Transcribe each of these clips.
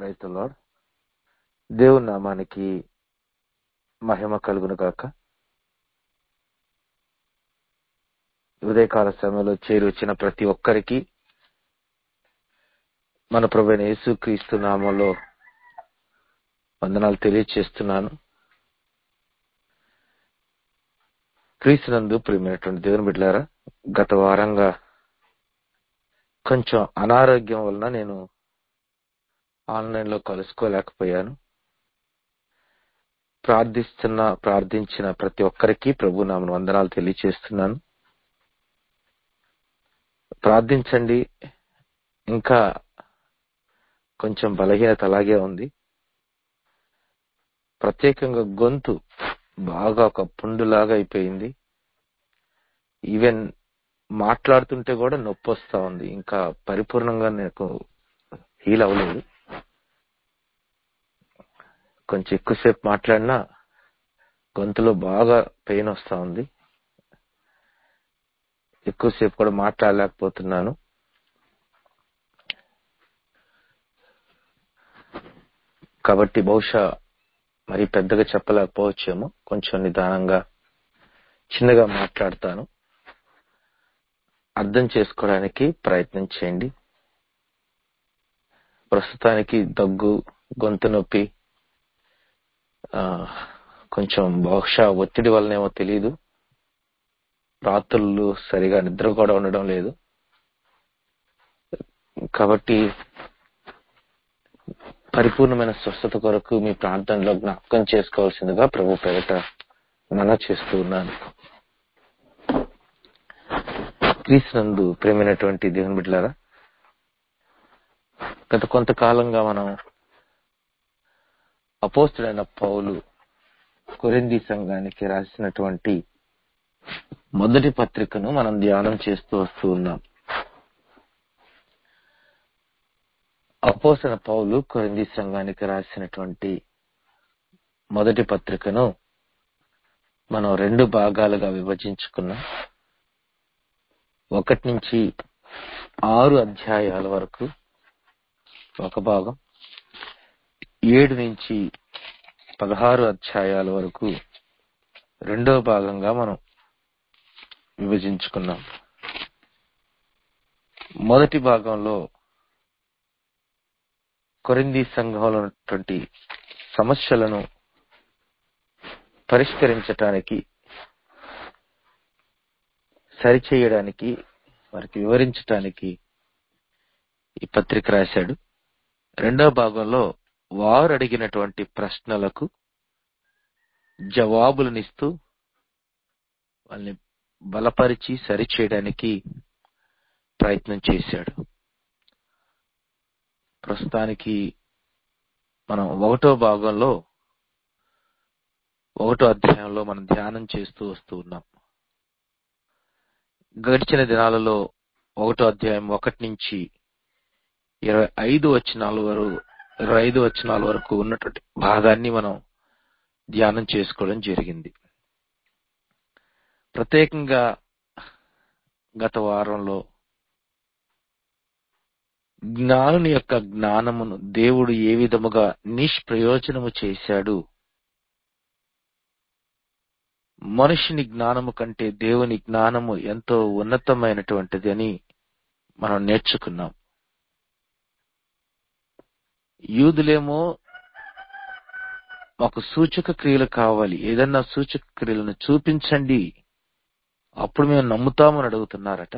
Praise lord దేవుని నామానికి మహిమ కలుగును గాక ఉదయకాల సమయంలో చేరి వచ్చిన ప్రతి ఒక్కరికి మన ప్రభువైన యేసు క్రీస్తు నామంలో వందనాలు తెలియచేస్తున్నాను క్రీస్తునందు ప్రియమైనటువంటి దేవుని బిడ్డలారా గత వారంగా కొంచెం అనారోగ్యం వలన నేను ఆన్లైన్ లో కలుసుకోలేకపోయాను ప్రార్థిస్తున్న ప్రార్థించిన ప్రతి ఒక్కరికి ప్రభు నామను వందనాలు తెలియచేస్తున్నాను ప్రార్థించండి ఇంకా కొంచెం బలహీనత అలాగే ఉంది ప్రత్యేకంగా గొంతు బాగా ఒక పుండులాగా అయిపోయింది ఈవెన్ మాట్లాడుతుంటే కూడా నొప్పి వస్తా ఉంది ఇంకా పరిపూర్ణంగా నాకు హీల్ అవ్వలేదు కొంచెం ఎక్కువసేపు మాట్లాడినా గొంతులో బాగా పెయిన్ వస్తా ఉంది ఎక్కువసేపు కూడా మాట్లాడలేకపోతున్నాను కాబట్టి బహుశా మరి పెద్దగా చెప్పలేకపోవచ్చేమో కొంచెం నిదానంగా చిన్నగా మాట్లాడతాను అర్థం చేసుకోవడానికి ప్రయత్నం చేయండి ప్రస్తుతానికి దగ్గు గొంతు నొప్పి ఆ, కొంచెం బహుశా ఒత్తిడి వల్లనేమో తెలియదు రాత్రులు సరిగా నిద్ర కూడా ఉండడం లేదు కాబట్టి పరిపూర్ణమైన స్వస్థత కొరకు మీ ప్రాంతంలో జ్ఞాపకం చేసుకోవాల్సిందిగా ప్రభు పేరట మన చేస్తూ ఉన్నాను క్రీస్తునందు ప్రేమైనటువంటి దేవుని బిడ్డలారా గత కొంతకాలంగా మనం అపోస్తుడైన పౌలు కొరింది సంఘానికి రాసినటువంటి మొదటి పత్రికను మనం ధ్యానం చేస్తూ వస్తూ ఉన్నాం అపోసన పౌలు కొరింది సంఘానికి రాసినటువంటి మొదటి పత్రికను మనం రెండు భాగాలుగా విభజించుకున్నాం ఒకటి నుంచి ఆరు అధ్యాయాల వరకు ఒక భాగం ఏడు నుంచి పదహారు అధ్యాయాల వరకు రెండో భాగంగా మనం విభజించుకున్నాం మొదటి భాగంలో కొరింది సంఘంలో ఉన్నటువంటి సమస్యలను పరిష్కరించటానికి సరిచేయడానికి వారికి వివరించటానికి ఈ పత్రిక రాశాడు రెండో భాగంలో వారు అడిగినటువంటి ప్రశ్నలకు జవాబులనిస్తూ వాళ్ళని బలపరిచి సరిచేయడానికి ప్రయత్నం చేశాడు ప్రస్తుతానికి మనం ఒకటో భాగంలో ఒకటో అధ్యాయంలో మనం ధ్యానం చేస్తూ వస్తూ ఉన్నాం గడిచిన దినాలలో ఒకటో అధ్యాయం ఒకటి నుంచి ఇరవై ఐదు వచనాల వరకు ఇరవై ఐదు వచనాల వరకు ఉన్నటువంటి భాగాన్ని మనం ధ్యానం చేసుకోవడం జరిగింది ప్రత్యేకంగా గత వారంలో జ్ఞానుని యొక్క జ్ఞానమును దేవుడు ఏ విధముగా నిష్ప్రయోజనము చేశాడు మనుషుని జ్ఞానము కంటే దేవుని జ్ఞానము ఎంతో ఉన్నతమైనటువంటిది అని మనం నేర్చుకున్నాం యూదులేమో మాకు సూచక క్రియలు కావాలి ఏదన్నా సూచక క్రియలను చూపించండి అప్పుడు మేము నమ్ముతామని అడుగుతున్నారట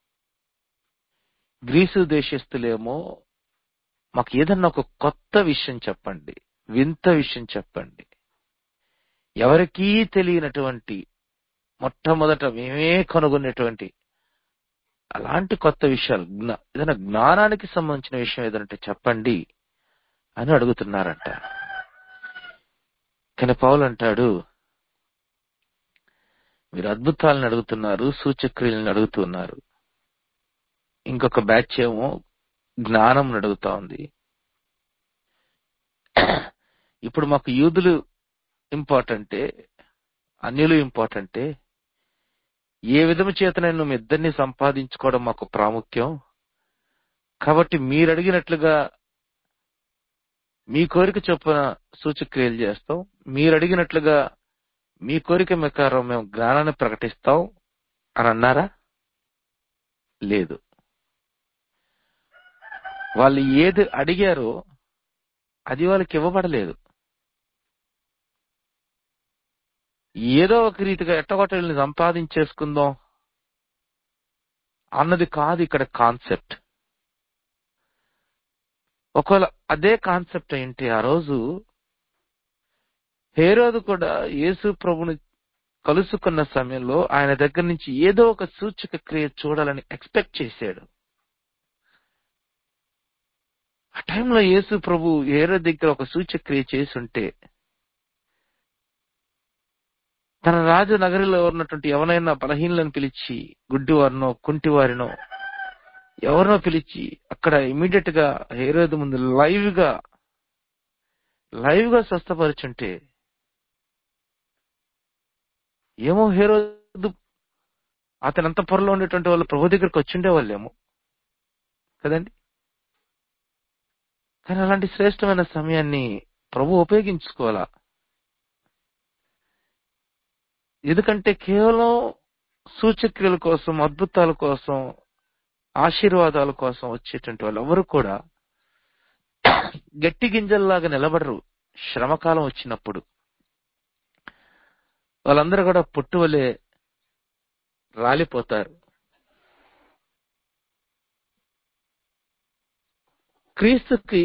గ్రీసు దేశస్తులేమో మాకు ఏదన్నా ఒక కొత్త విషయం చెప్పండి వింత విషయం చెప్పండి ఎవరికీ తెలియనటువంటి మొట్టమొదట మేమే కనుగొనేటువంటి అలాంటి కొత్త విషయాలు జ్ఞా- ఏదైనా జ్ఞానానికి సంబంధించిన విషయం ఏదంటే చెప్పండి అని అడుగుతున్నారంట కానీ పౌలు అంటాడు మీరు అద్భుతాలను అడుగుతున్నారు సూచక్రియలను అడుగుతున్నారు ఇంకొక బ్యాచ్ ఏమో జ్ఞానం అడుగుతా ఉంది ఇప్పుడు మాకు యూదులు ఇంపార్టెంటే అన్యులు ఇంపార్టెంటే ఏ విధము చేతనైనా మీ ఇద్దరిని సంపాదించుకోవడం మాకు ప్రాముఖ్యం కాబట్టి మీరు అడిగినట్లుగా మీ కోరిక చొప్పున సూచక్రియలు చేస్తాం మీరు అడిగినట్లుగా మీ కోరిక ప్రకారం మేము జ్ఞానాన్ని ప్రకటిస్తాం అని అన్నారా లేదు వాళ్ళు ఏది అడిగారో అది వాళ్ళకి ఇవ్వబడలేదు ఏదో ఒక రీతిగా ఎట్టగొట్టల్ని సంపాదించేసుకుందాం అన్నది కాదు ఇక్కడ కాన్సెప్ట్ ఒకవేళ అదే కాన్సెప్ట్ ఏంటి ఆ రోజు హేరోదు కూడా యేసు ప్రభుని కలుసుకున్న సమయంలో ఆయన దగ్గర నుంచి ఏదో ఒక సూచక క్రియ చూడాలని ఎక్స్పెక్ట్ చేశాడు ఆ టైంలో యేసు ప్రభు హేరో దగ్గర ఒక సూచక క్రియ చేసి ఉంటే తన రాజు నగరిలో ఉన్నటువంటి ఎవరైనా బలహీనలను పిలిచి గుడ్డివారినో కుంటివారినో ఎవరినో పిలిచి అక్కడ ఇమీడియట్ గా హేరోదు ముందు లైవ్ గా లైవ్ గా స్వస్థపరుచుంటే ఏమో హేరోదు అతని అంత పొరలో ఉండేటువంటి వాళ్ళు ప్రభు దగ్గరికి వచ్చిండే వాళ్ళేమో కదండి కానీ అలాంటి శ్రేష్టమైన సమయాన్ని ప్రభు ఉపయోగించుకోవాలా ఎందుకంటే కేవలం సూచక్రియల కోసం అద్భుతాల కోసం ఆశీర్వాదాల కోసం వచ్చేటువంటి వాళ్ళు ఎవరు కూడా గట్టి గింజల్లాగా నిలబడరు శ్రమకాలం వచ్చినప్పుడు వాళ్ళందరూ కూడా పుట్టు వలె రాలిపోతారు క్రీస్తుకి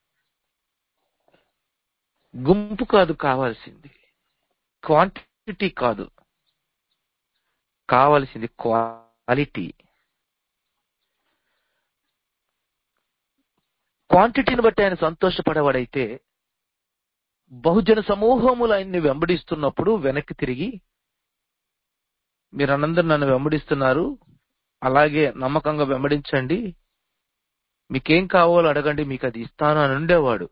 గుంపు కాదు కావాల్సింది క్వాంటిటీ కాదు కావాల్సింది క్వాలిటీ క్వాంటిటీని బట్టి ఆయన సంతోషపడేవాడైతే బహుజన సమూహములు ఆయన్ని వెంబడిస్తున్నప్పుడు వెనక్కి తిరిగి మీరందరూ నన్ను వెంబడిస్తున్నారు అలాగే నమ్మకంగా వెంబడించండి మీకేం కావాలో అడగండి మీకు అది ఇస్తాను అని ఉండేవాడు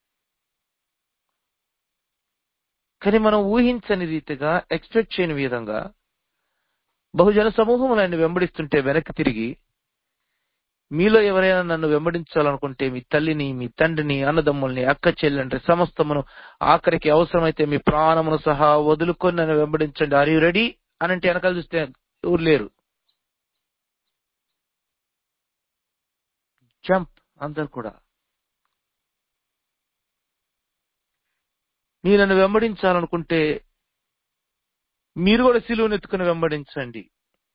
కానీ మనం ఊహించని రీతిగా ఎక్స్పెక్ట్ చేయని విధంగా బహుజన సమూహములు ఆయన వెంబడిస్తుంటే వెనక్కి తిరిగి మీలో ఎవరైనా నన్ను వెంబడించాలనుకుంటే మీ తల్లిని మీ తండ్రిని అన్నదమ్ముల్ని అక్క చెల్లెండ్రి సమస్తమును ఆఖరికి అవసరమైతే మీ ప్రాణమును సహా వదులుకొని నన్ను వెంబడించండి ఆర్ యు రెడీ అని అంటే వెనకాల చూస్తే ఎవరు లేరు జంప్ అందరు కూడా మీరు నన్ను వెంబడించాలనుకుంటే మీరు కూడా సిలువను ఎత్తుకుని వెంబడించండి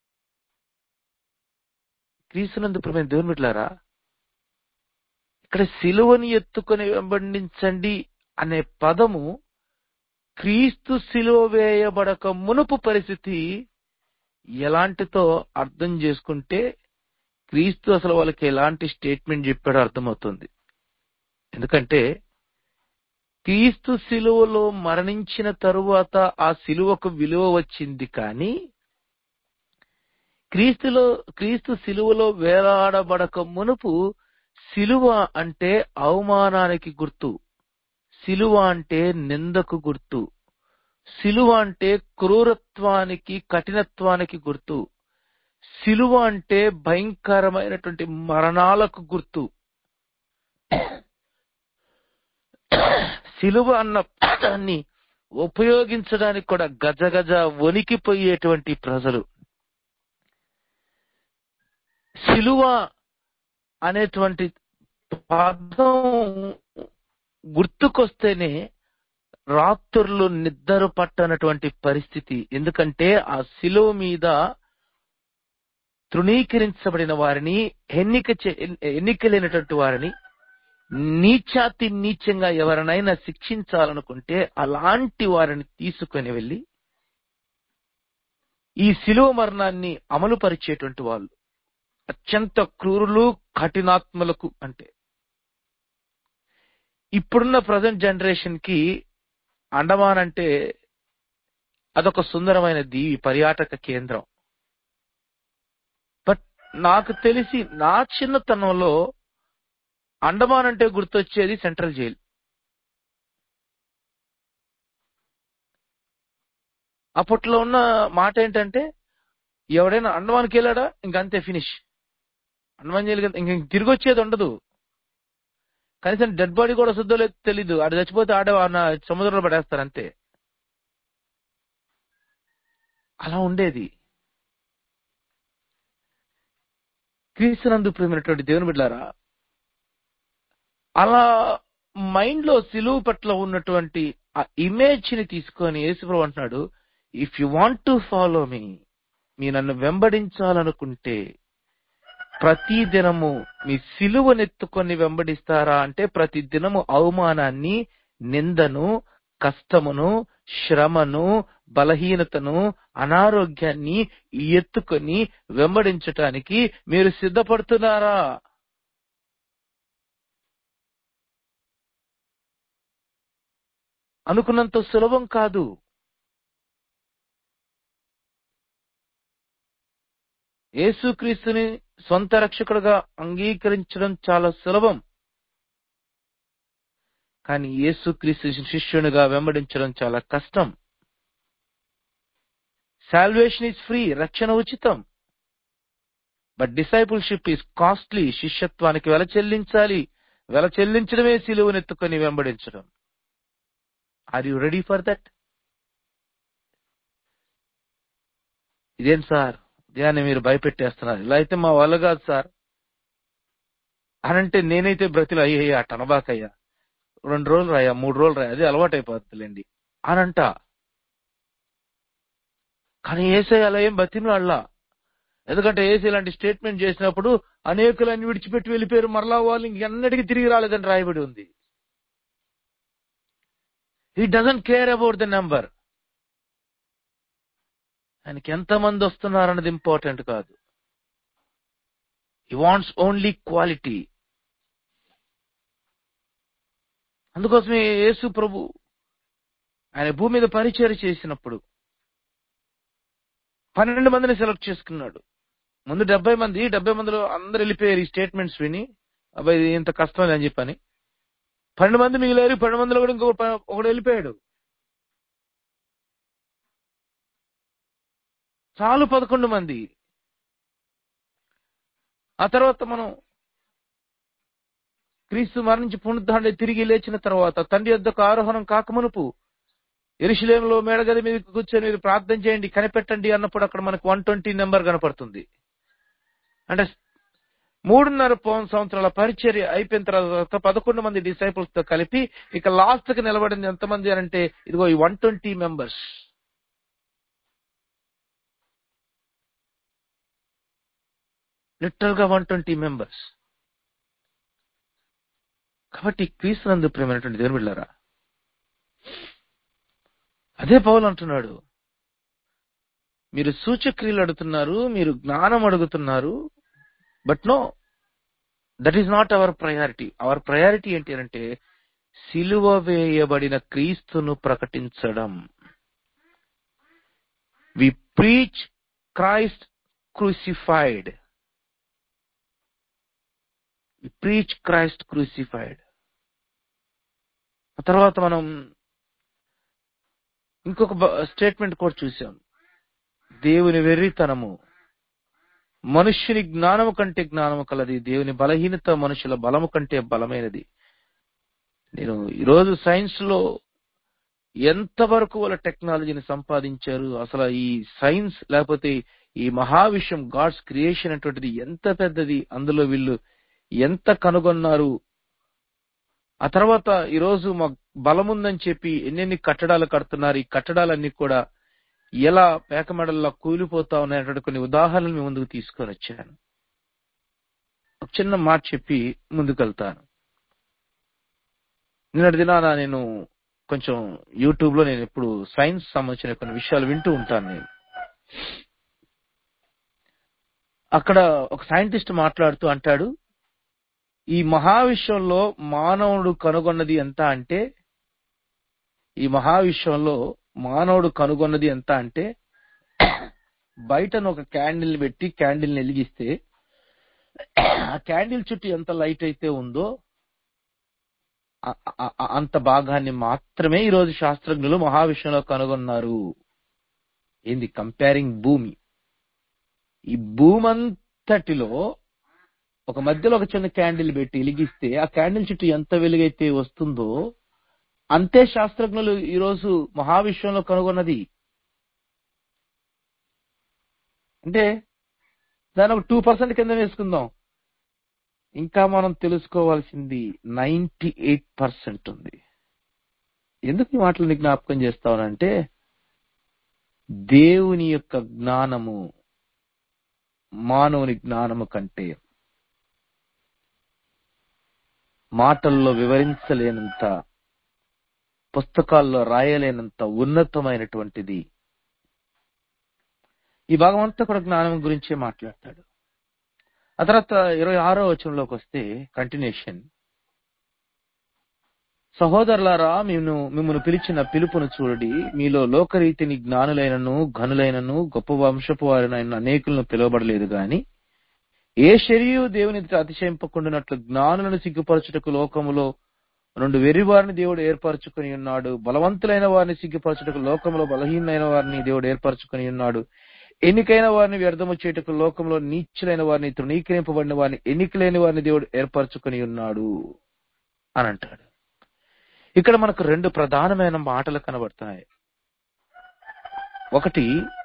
క్రీస్తునందు ప్రేమ దేవుని బిడ్డలారా ఇక్కడ సిలువని ఎత్తుకొని వెంబడించండి అనే పదము క్రీస్తు సిలువ వేయబడక మునుపు పరిస్థితి ఎలాంటితో అర్థం చేసుకుంటే క్రీస్తు అసలు వాళ్ళకి ఎలాంటి స్టేట్మెంట్ చెప్పాడో అర్థమవుతుంది ఎందుకంటే క్రీస్తు సిలువలో మరణించిన తరువాత ఆ సిలువకు విలువ వచ్చింది కానీ క్రీస్తులో క్రీస్తు సిలువలో వేలాడబడక మునుపు సిలువ అంటే అవమానానికి గుర్తు సిలువ అంటే నిందకు గుర్తు సిలువ అంటే క్రూరత్వానికి కఠినత్వానికి గుర్తు సిలువ అంటే భయంకరమైనటువంటి మరణాలకు గుర్తు సిలువ అన్న పదాన్ని ఉపయోగించడానికి కూడా గజగజ వణికిపోయేటువంటి ప్రజలు సిలువ అనేటువంటి పదం గుర్తుకొస్తేనే రాత్రులు నిద్ర పట్టనటువంటి పరిస్థితి ఎందుకంటే ఆ శిలువ మీద తృణీకరించబడిన వారిని ఎన్నిక ఎన్నికలేనటువంటి వారిని నీచాతి నీచంగా ఎవరినైనా శిక్షించాలనుకుంటే అలాంటి వారిని తీసుకొని వెళ్ళి ఈ శిలువ మరణాన్ని అమలు పరిచేటువంటి వాళ్ళు అత్యంత క్రూరులు కఠినాత్మలకు అంటే ఇప్పుడున్న ప్రజెంట్ జనరేషన్ కి అండమాన్ అంటే అదొక సుందరమైన దీవి పర్యాటక కేంద్రం బట్ నాకు తెలిసి నా చిన్నతనంలో అండమాన్ అంటే గుర్తొచ్చేది సెంట్రల్ జైలు అప్పట్లో ఉన్న మాట ఏంటంటే ఎవడైనా అండమాన్కి వెళ్ళాడా ఇంకంతే ఫినిష్ అండమాన్ జైలు ఇంక తిరిగి వచ్చేది ఉండదు కనీసం డెడ్ బాడీ కూడా వస్తుందో లేదో తెలీదు ఆడు చచ్చిపోతే ఆడ ఆ సముద్రంలో పడేస్తారు అంతే అలా ఉండేది క్రీస్తునందు ప్రేమైనటువంటి దేవుని బిడ్డారా అలా మైండ్ లో సిలువు పట్ల ఉన్నటువంటి ఆ ఇమేజ్ ని తీసుకొని యేసుప్రభు అంటున్నాడు if you want to follow me me నన్ను వెంబడించాలనుకుంటే ప్రతి దినము మీ సిలువనెత్తుకొని వెంబడిస్తారా అంటే ప్రతి దినము అవమానాన్ని నిందను కష్టమును శ్రమను బలహీనతను అనారోగ్యాన్ని ఎత్తుకొని వెంబడించటానికి మీరు సిద్ధపడుతున్నారా అనుకున్నంత సులభం కాదు యేసుక్రీస్తుని సొంత రక్షకుడుగా అంగీకరించడం చాలా సులభం కానీ యేసుక్రీస్తు శిష్యునిగా వెంబడించడం చాలా కష్టం సాల్వేషన్ ఈజ్ ఫ్రీ రక్షణ ఉచితం బట్ డిసైపుల్షిప్ ఈజ్ కాస్ట్లీ శిష్యత్వానికి వెల చెల్లించాలి వెల చెల్లించడమే సిలువనెత్తుకొని వెంబడించడం are you ready for that ఇదేం సార్ ఉదయాన్నే మీరు భయపెట్టేస్తున్నారు ఇలా అయితే మా వాళ్ళు కాదు సార్ అనంటే నేనైతే బ్రతిలో అయ్యయ్యా టనబాకయ్యా రెండు రోజులు రాయా మూడు రోజులు రాయా అది అలవాటైపోతుందిలేండి అనంట కానీ ఏసై అలా ఏం బతిమలాడలా ఎందుకంటే ఏసీ ఇలాంటి స్టేట్మెంట్ చేసినప్పుడు అనేకులని విడిచిపెట్టి వెళ్ళిపోయారు మరలా వాళ్ళు ఇంకెన్నటికీ తిరిగి రాలేదని రాయబడి ఉంది he doesn't care about the number ఆయనకి ఎంతమంది వస్తున్నారన్నది ఇంపార్టెంట్ కాదు హీ వాంట్స్ ఓన్లీ క్వాలిటీ అందుకోసమే యేసు ప్రభు ఆయన భూమి మీద పరిచయం చేసినప్పుడు పన్నెండు మందిని సెలెక్ట్ చేసుకున్నాడు ముందు డెబ్బై మంది డెబ్బై మందిలో అందరు వెళ్ళిపోయారు ఈ స్టేట్మెంట్స్ విని అబ్బాయి ఇది ఇంత కష్టం అని చెప్పని పన్నెండు మంది మిగిలారు పన్నెండు మందిలో కూడా ఇంకో ఒకడు వెళ్ళిపోయాడు చాలు పదకొండు మంది ఆ తర్వాత మనం క్రీస్తు మరణించి పునరుద్ధరణ తిరిగి లేచిన తర్వాత తండ్రి యొద్దకు ఆరోహణం కాకమునుపు ఎరుశలేంలో మేడగది మీద కూర్చొని మీరు ప్రార్థన చేయండి కనిపెట్టండి అన్నప్పుడు అక్కడ మనకు వన్ ట్వంటీ నెంబర్ కనపడుతుంది అంటే మూడున్నర పౌన్ సంవత్సరాల పరిచర్య అయిపోయిన తర్వాత పదకొండు మంది డిసైపుల్స్ తో కలిపి ఇక లాస్ట్ కి నిలబడింది ఎంతమంది అని అంటే ఇదిగో ఈ వన్ ట్వంటీ మెంబర్స్ లిటరల్ గా వన్ ట్వంటీ మెంబర్స్ కాబట్టి క్రీస్తునందు ప్రేమైనటువంటి దేవుని బిళ్ళారా అదే పౌలు అంటున్నాడు మీరు సూచక్రియలు అడుగుతున్నారు మీరు జ్ఞానం అడుగుతున్నారు but no that is not our priority our priority ఏంటి అంటే సిలువ వేయబడిన క్రీస్తును ప్రకటించడం we preach Christ crucified we preach Christ crucified ఆ తర్వాత మనం ఇంకొక స్టేట్మెంట్ కూడా చూసాం దేవుని వెర్రితనము మనుష్యుని జ్ఞానము కంటే జ్ఞానము కలది దేవుని బలహీనత మనుషుల బలము కంటే బలమైనది నేను ఈరోజు సైన్స్ లో ఎంతవరకు వాళ్ళ టెక్నాలజీని సంపాదించారు అసలు ఈ సైన్స్ లేకపోతే ఈ మహావిశ్వం గాడ్స్ క్రియేషన్ అటువంటిది ఎంత పెద్దది అందులో వీళ్ళు ఎంత కనుగొన్నారు ఆ తర్వాత ఈరోజు మా బలం ఉందని చెప్పి ఎన్నెన్ని కట్టడాలు కడుతున్నారు ఈ కట్టడాలన్నీ కూడా ఎలా పేకమెడల్లో కూలిపోతా ఉన్నాయన్నటువంటి కొన్ని ఉదాహరణలు మీ ముందుకు తీసుకొని వచ్చాను ఒక చిన్న మాట చెప్పి ముందుకెళ్తాను నిన్నటి దినాన నేను కొంచెం యూట్యూబ్ లో నేను ఇప్పుడు సైన్స్ సంబంధించిన కొన్ని విషయాలు వింటూ ఉంటాను నేను అక్కడ ఒక సైంటిస్ట్ మాట్లాడుతూ అంటాడు ఈ మహావిశ్వంలో మానవుడు కనుగొన్నది ఎంత అంటే ఈ మహావిశ్వంలో మానవుడు కనుగొన్నది ఎంత అంటే బయటను ఒక క్యాండిల్ పెట్టి క్యాండిల్ వెలిగిస్తే ఆ క్యాండిల్ చుట్టూ ఎంత లైట్ అయితే ఉందో అంత భాగాన్ని మాత్రమే ఈరోజు శాస్త్రజ్ఞులు మహావిశ్వంలో కనుగొన్నారు ఏంది కంపేరింగ్ భూమి ఈ భూమంతటిలో ఒక మధ్యలో ఒక చిన్న క్యాండిల్ పెట్టి వెలిగిస్తే ఆ క్యాండిల్ చుట్టూ ఎంత వెలుగైతే వస్తుందో అంతే శాస్త్రజ్ఞులు ఈరోజు మహావిశ్వంలో కనుగొన్నది అంటే దాని ఒక టూ పర్సెంట్ కింద వేసుకుందాం ఇంకా మనం తెలుసుకోవాల్సింది నైంటీ ఎయిట్ పర్సెంట్ ఉంది ఎందుకు ఈ మాటలు నీకు జ్ఞాపకం చేస్తావనంటే దేవుని యొక్క జ్ఞానము మానవుని జ్ఞానము కంటే మాటల్లో వివరించలేనంత పుస్తకాల్లో రాయలేనంత ఉన్నతమైనటువంటిది ఈ భాగం అంతా కూడా జ్ఞానం గురించే మాట్లాడతాడు ఆ తర్వాత ఇరవై ఆరో వచనంలోకి వస్తే కంటిన్యూషన్ సహోదరులారా మేము మిమ్మల్ని పిలిచిన పిలుపును చూడండి మీలో లోకరీతిని జ్ఞానులైనను ఘనులైనను గొప్ప వంశపు వారినైన అనేకులను పిలువబడలేదు గాని ఏ శరీరు దేవుని ఎదుట అతిశయింపకుండానట్లు జ్ఞానులను సిగ్గుపరచుటకు లోకములో రెండు వెర్రివారిని దేవుడు ఏర్పరచుకుని ఉన్నాడు బలవంతులైన వారిని సిగ్గుపరచుటకు లోకంలో బలహీనమైన వారిని దేవుడు ఏర్పరచుకుని ఉన్నాడు ఎన్నికైన వారిని వ్యర్థము చేయుటకు లోకంలో నీచులైన వారిని తృణీకరింపబడిన వారిని ఎన్నికలేని వారిని దేవుడు ఏర్పరచుకుని ఉన్నాడు అని అంటాడు ఇక్కడ మనకు రెండు ప్రధానమైన మాటలు కనబడతాయి ఒకటి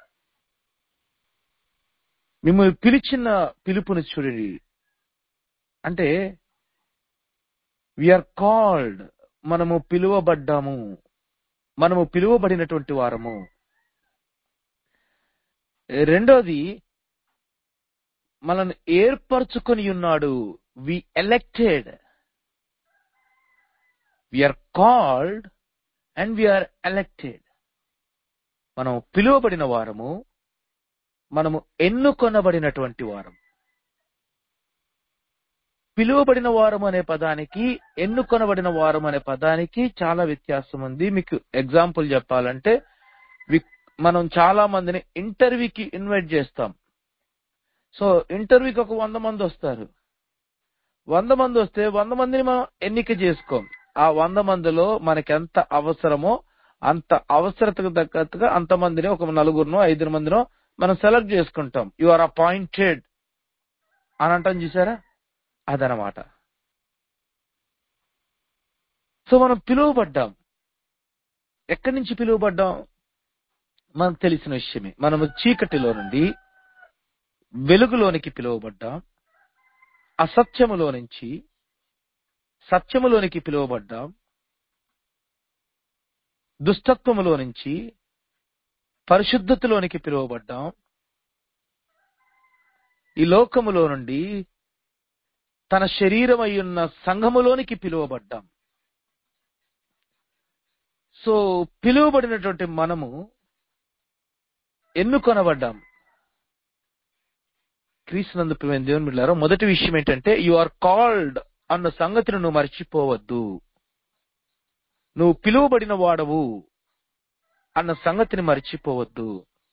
మిమ్మల్ని పిలిచిన పిలుపుని చూడండి అంటే విఆర్ కాల్డ్ మనము పిలువబడ్డాము మనము పిలువబడినటువంటి వారము రెండోది మనల్ని ఏర్పరచుకొని ఉన్నాడు we elected we are called and we are elected మనం పిలువబడిన వారము మనము ఎన్నుకొనబడినటువంటి వారం పిలువబడిన వారం అనే పదానికి ఎన్నుకొనబడిన వారం అనే పదానికి చాలా వ్యత్యాసం ఉంది మీకు ఎగ్జాంపుల్ చెప్పాలంటే వి- మనం చాలా మందిని ఇంటర్వ్యూకి ఇన్వైట్ చేస్తాం సో ఇంటర్వ్యూకి ఒక వంద మంది వస్తారు వంద మంది వస్తే వంద మందిని మనం ఎన్నిక చేసుకోం ఆ వంద మందిలో మనకి ఎంత అవసరమో అంత అవసరతకు తగ్గట్టుగా అంత మందిని ఒక నలుగురునో ఐదు మందినో మనం సెలెక్ట్ చేసుకుంటాం యు ఆర్ అపాయింటెడ్ అని అంటాం చూసారా అదనమాట సో మనం పిలువబడ్డాం ఎక్కడి నుంచి పిలువబడ్డాం మనకు తెలిసిన విషయమే మనము చీకటిలో నుండి వెలుగులోనికి పిలువబడ్డాం అసత్యములో నుంచి సత్యములోనికి పిలువబడ్డాం దుష్టత్వములో నుంచి పరిశుద్ధతలోనికి పిలువబడ్డాం ఈ లోకములో నుండి తన శరీరం అయ్యున్న సంఘములోనికి పిలువబడ్డాం సో పిలువబడినటువంటి మనము ఎన్నుకొనబడ్డాం క్రీస్తునందు ప్రియమైన దేవుని బిడ్డలారా మొదటి విషయం ఏంటంటే యు ఆర్ కాల్డ్ అన్న సంగతిని నువ్వు మర్చిపోవద్దు నువ్వు పిలువబడిన వాడవు అన్న సంగతిని మర్చిపోవద్దు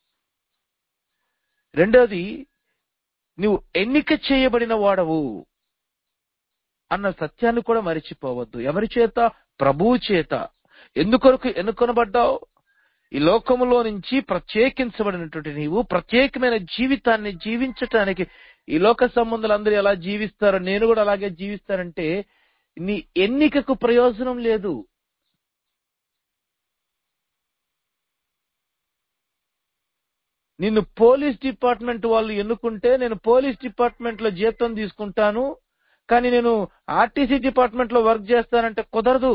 రెండోది నువ్వు ఎన్నిక చేయబడిన వాడవు అన్న సత్యాన్ని కూడా మరిచిపోవద్దు ఎవరి చేత ప్రభువు చేత ఎందుకొరకు ఎన్నుకొనబడ్డావు ఈ లోకములో నుంచి ప్రత్యేకించబడినటువంటి నీవు ప్రత్యేకమైన జీవితాన్ని జీవించటానికి ఈ లోక సంబంధాలు అందరూ ఎలా జీవిస్తారో నేను కూడా అలాగే జీవిస్తానంటే నీ ఎన్నికకు ప్రయోజనం లేదు నిన్ను పోలీస్ డిపార్ట్మెంట్ వాళ్ళు ఎన్నుకుంటే నేను పోలీస్ డిపార్ట్మెంట్ లో జీతం తీసుకుంటాను కానీ నేను ఆర్టీసీ డిపార్ట్మెంట్ లో వర్క్ చేస్తానంటే కుదరదు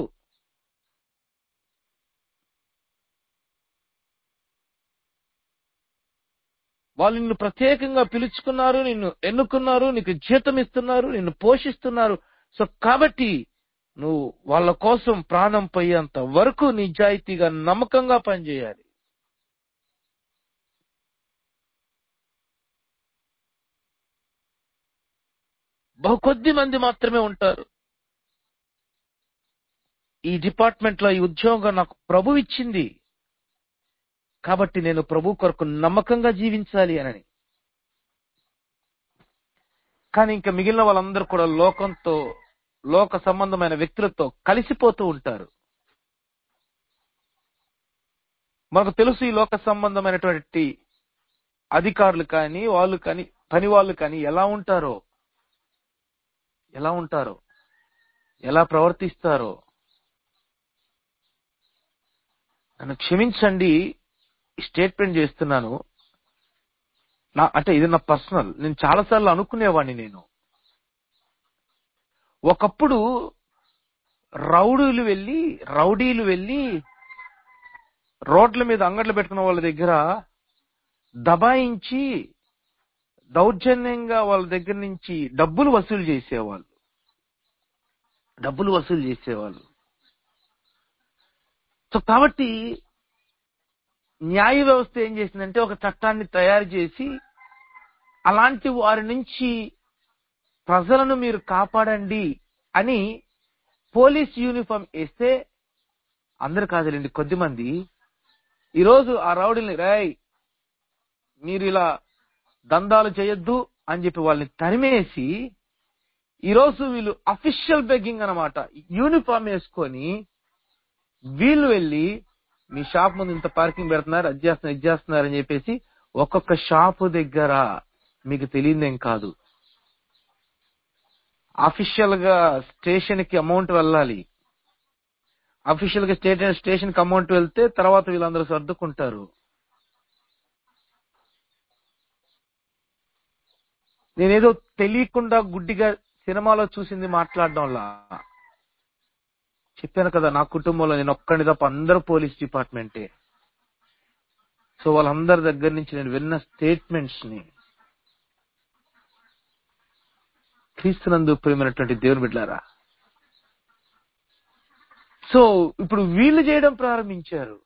వాళ్ళు నిన్ను ప్రత్యేకంగా పిలుచుకున్నారు నిన్ను ఎన్నుకున్నారు నీకు జీతం ఇస్తున్నారు నిన్ను పోషిస్తున్నారు సో కాబట్టి నువ్వు వాళ్ళ కోసం ప్రాణం పోయేంత వరకు నిజాయితీగా నమ్మకంగా పనిచేయాలి బహు కొద్ది మంది మాత్రమే ఉంటారు ఈ డిపార్ట్మెంట్ లో ఈ ఉద్యోగం నాకు ప్రభు ఇచ్చింది కాబట్టి నేను ప్రభు కొరకు నమ్మకంగా జీవించాలి అని కానీ ఇంకా మిగిలిన వాళ్ళందరూ కూడా లోకంతో లోక సంబంధమైన వ్యక్తులతో కలిసిపోతూ ఉంటారు మనకు తెలుసు ఈ లోక సంబంధమైనటువంటి అధికారులు కానీ వాళ్ళు కానీ పని వాళ్ళు కానీ ఎలా ఉంటారో ఎలా ఉంటారో ఎలా ప్రవర్తిస్తారో నన్ను క్షమించండి స్టేట్మెంట్ చేస్తున్నాను నా అంటే ఇది నా పర్సనల్ నేను చాలాసార్లు అనుకునేవాడిని నేను ఒకప్పుడు రౌడీలు వెళ్ళి రౌడీలు వెళ్ళి రోడ్ల మీద అంగట్లు పెట్టుకున్న వాళ్ళ దగ్గర దబాయించి దౌర్జన్యంగా వాళ్ళ దగ్గర నుంచి డబ్బులు వసూలు చేసేవాళ్ళు డబ్బులు వసూలు చేసేవాళ్ళు సో కాబట్టి న్యాయ వ్యవస్థ ఏం చేసిందంటే ఒక చట్టాన్ని తయారు చేసి అలాంటి వారి నుంచి ప్రజలను మీరు కాపాడండి అని పోలీస్ యూనిఫామ్ వేస్తే అందరు కాదులేండి కొద్దిమంది ఈరోజు ఆ రౌడీని రాయ్ మీరు ఇలా దందాలు చేయొద్దు అని చెప్పి వాళ్ళని తరిమేసి ఈరోజు వీళ్ళు అఫీషియల్ బెగ్గింగ్ అన్నమాట యూనిఫామ్ వేసుకొని వీళ్ళు వెళ్ళి మీ షాప్ ముందు ఇంత పార్కింగ్ పెడుతున్నారు అది చేస్తున్నారు ఇది చేస్తున్నారు అని చెప్పేసి ఒక్కొక్క షాపు దగ్గర మీకు తెలియదేం కాదు అఫీషియల్ గా స్టేషన్ కి అమౌంట్ వెళ్ళాలి అఫీషియల్ గా స్టేట్ స్టేషన్ కి అమౌంట్ వెళ్తే తర్వాత వీళ్ళందరూ సర్దుకుంటారు నేనేదో తెలియకుండా గుడ్డిగా సినిమాలో చూసింది మాట్లాడడంలా చెప్పాను కదా నా కుటుంబంలో నేను ఒక్కడి తప్ప అందరూ పోలీస్ డిపార్ట్మెంటే సో వాళ్ళందరి దగ్గర నుంచి నేను విన్న స్టేట్మెంట్స్ ని క్రీస్తునందు ప్రేమైనటువంటి దేవుని బిడ్డారా సో ఇప్పుడు వీళ్ళు చేయడం ప్రారంభించారు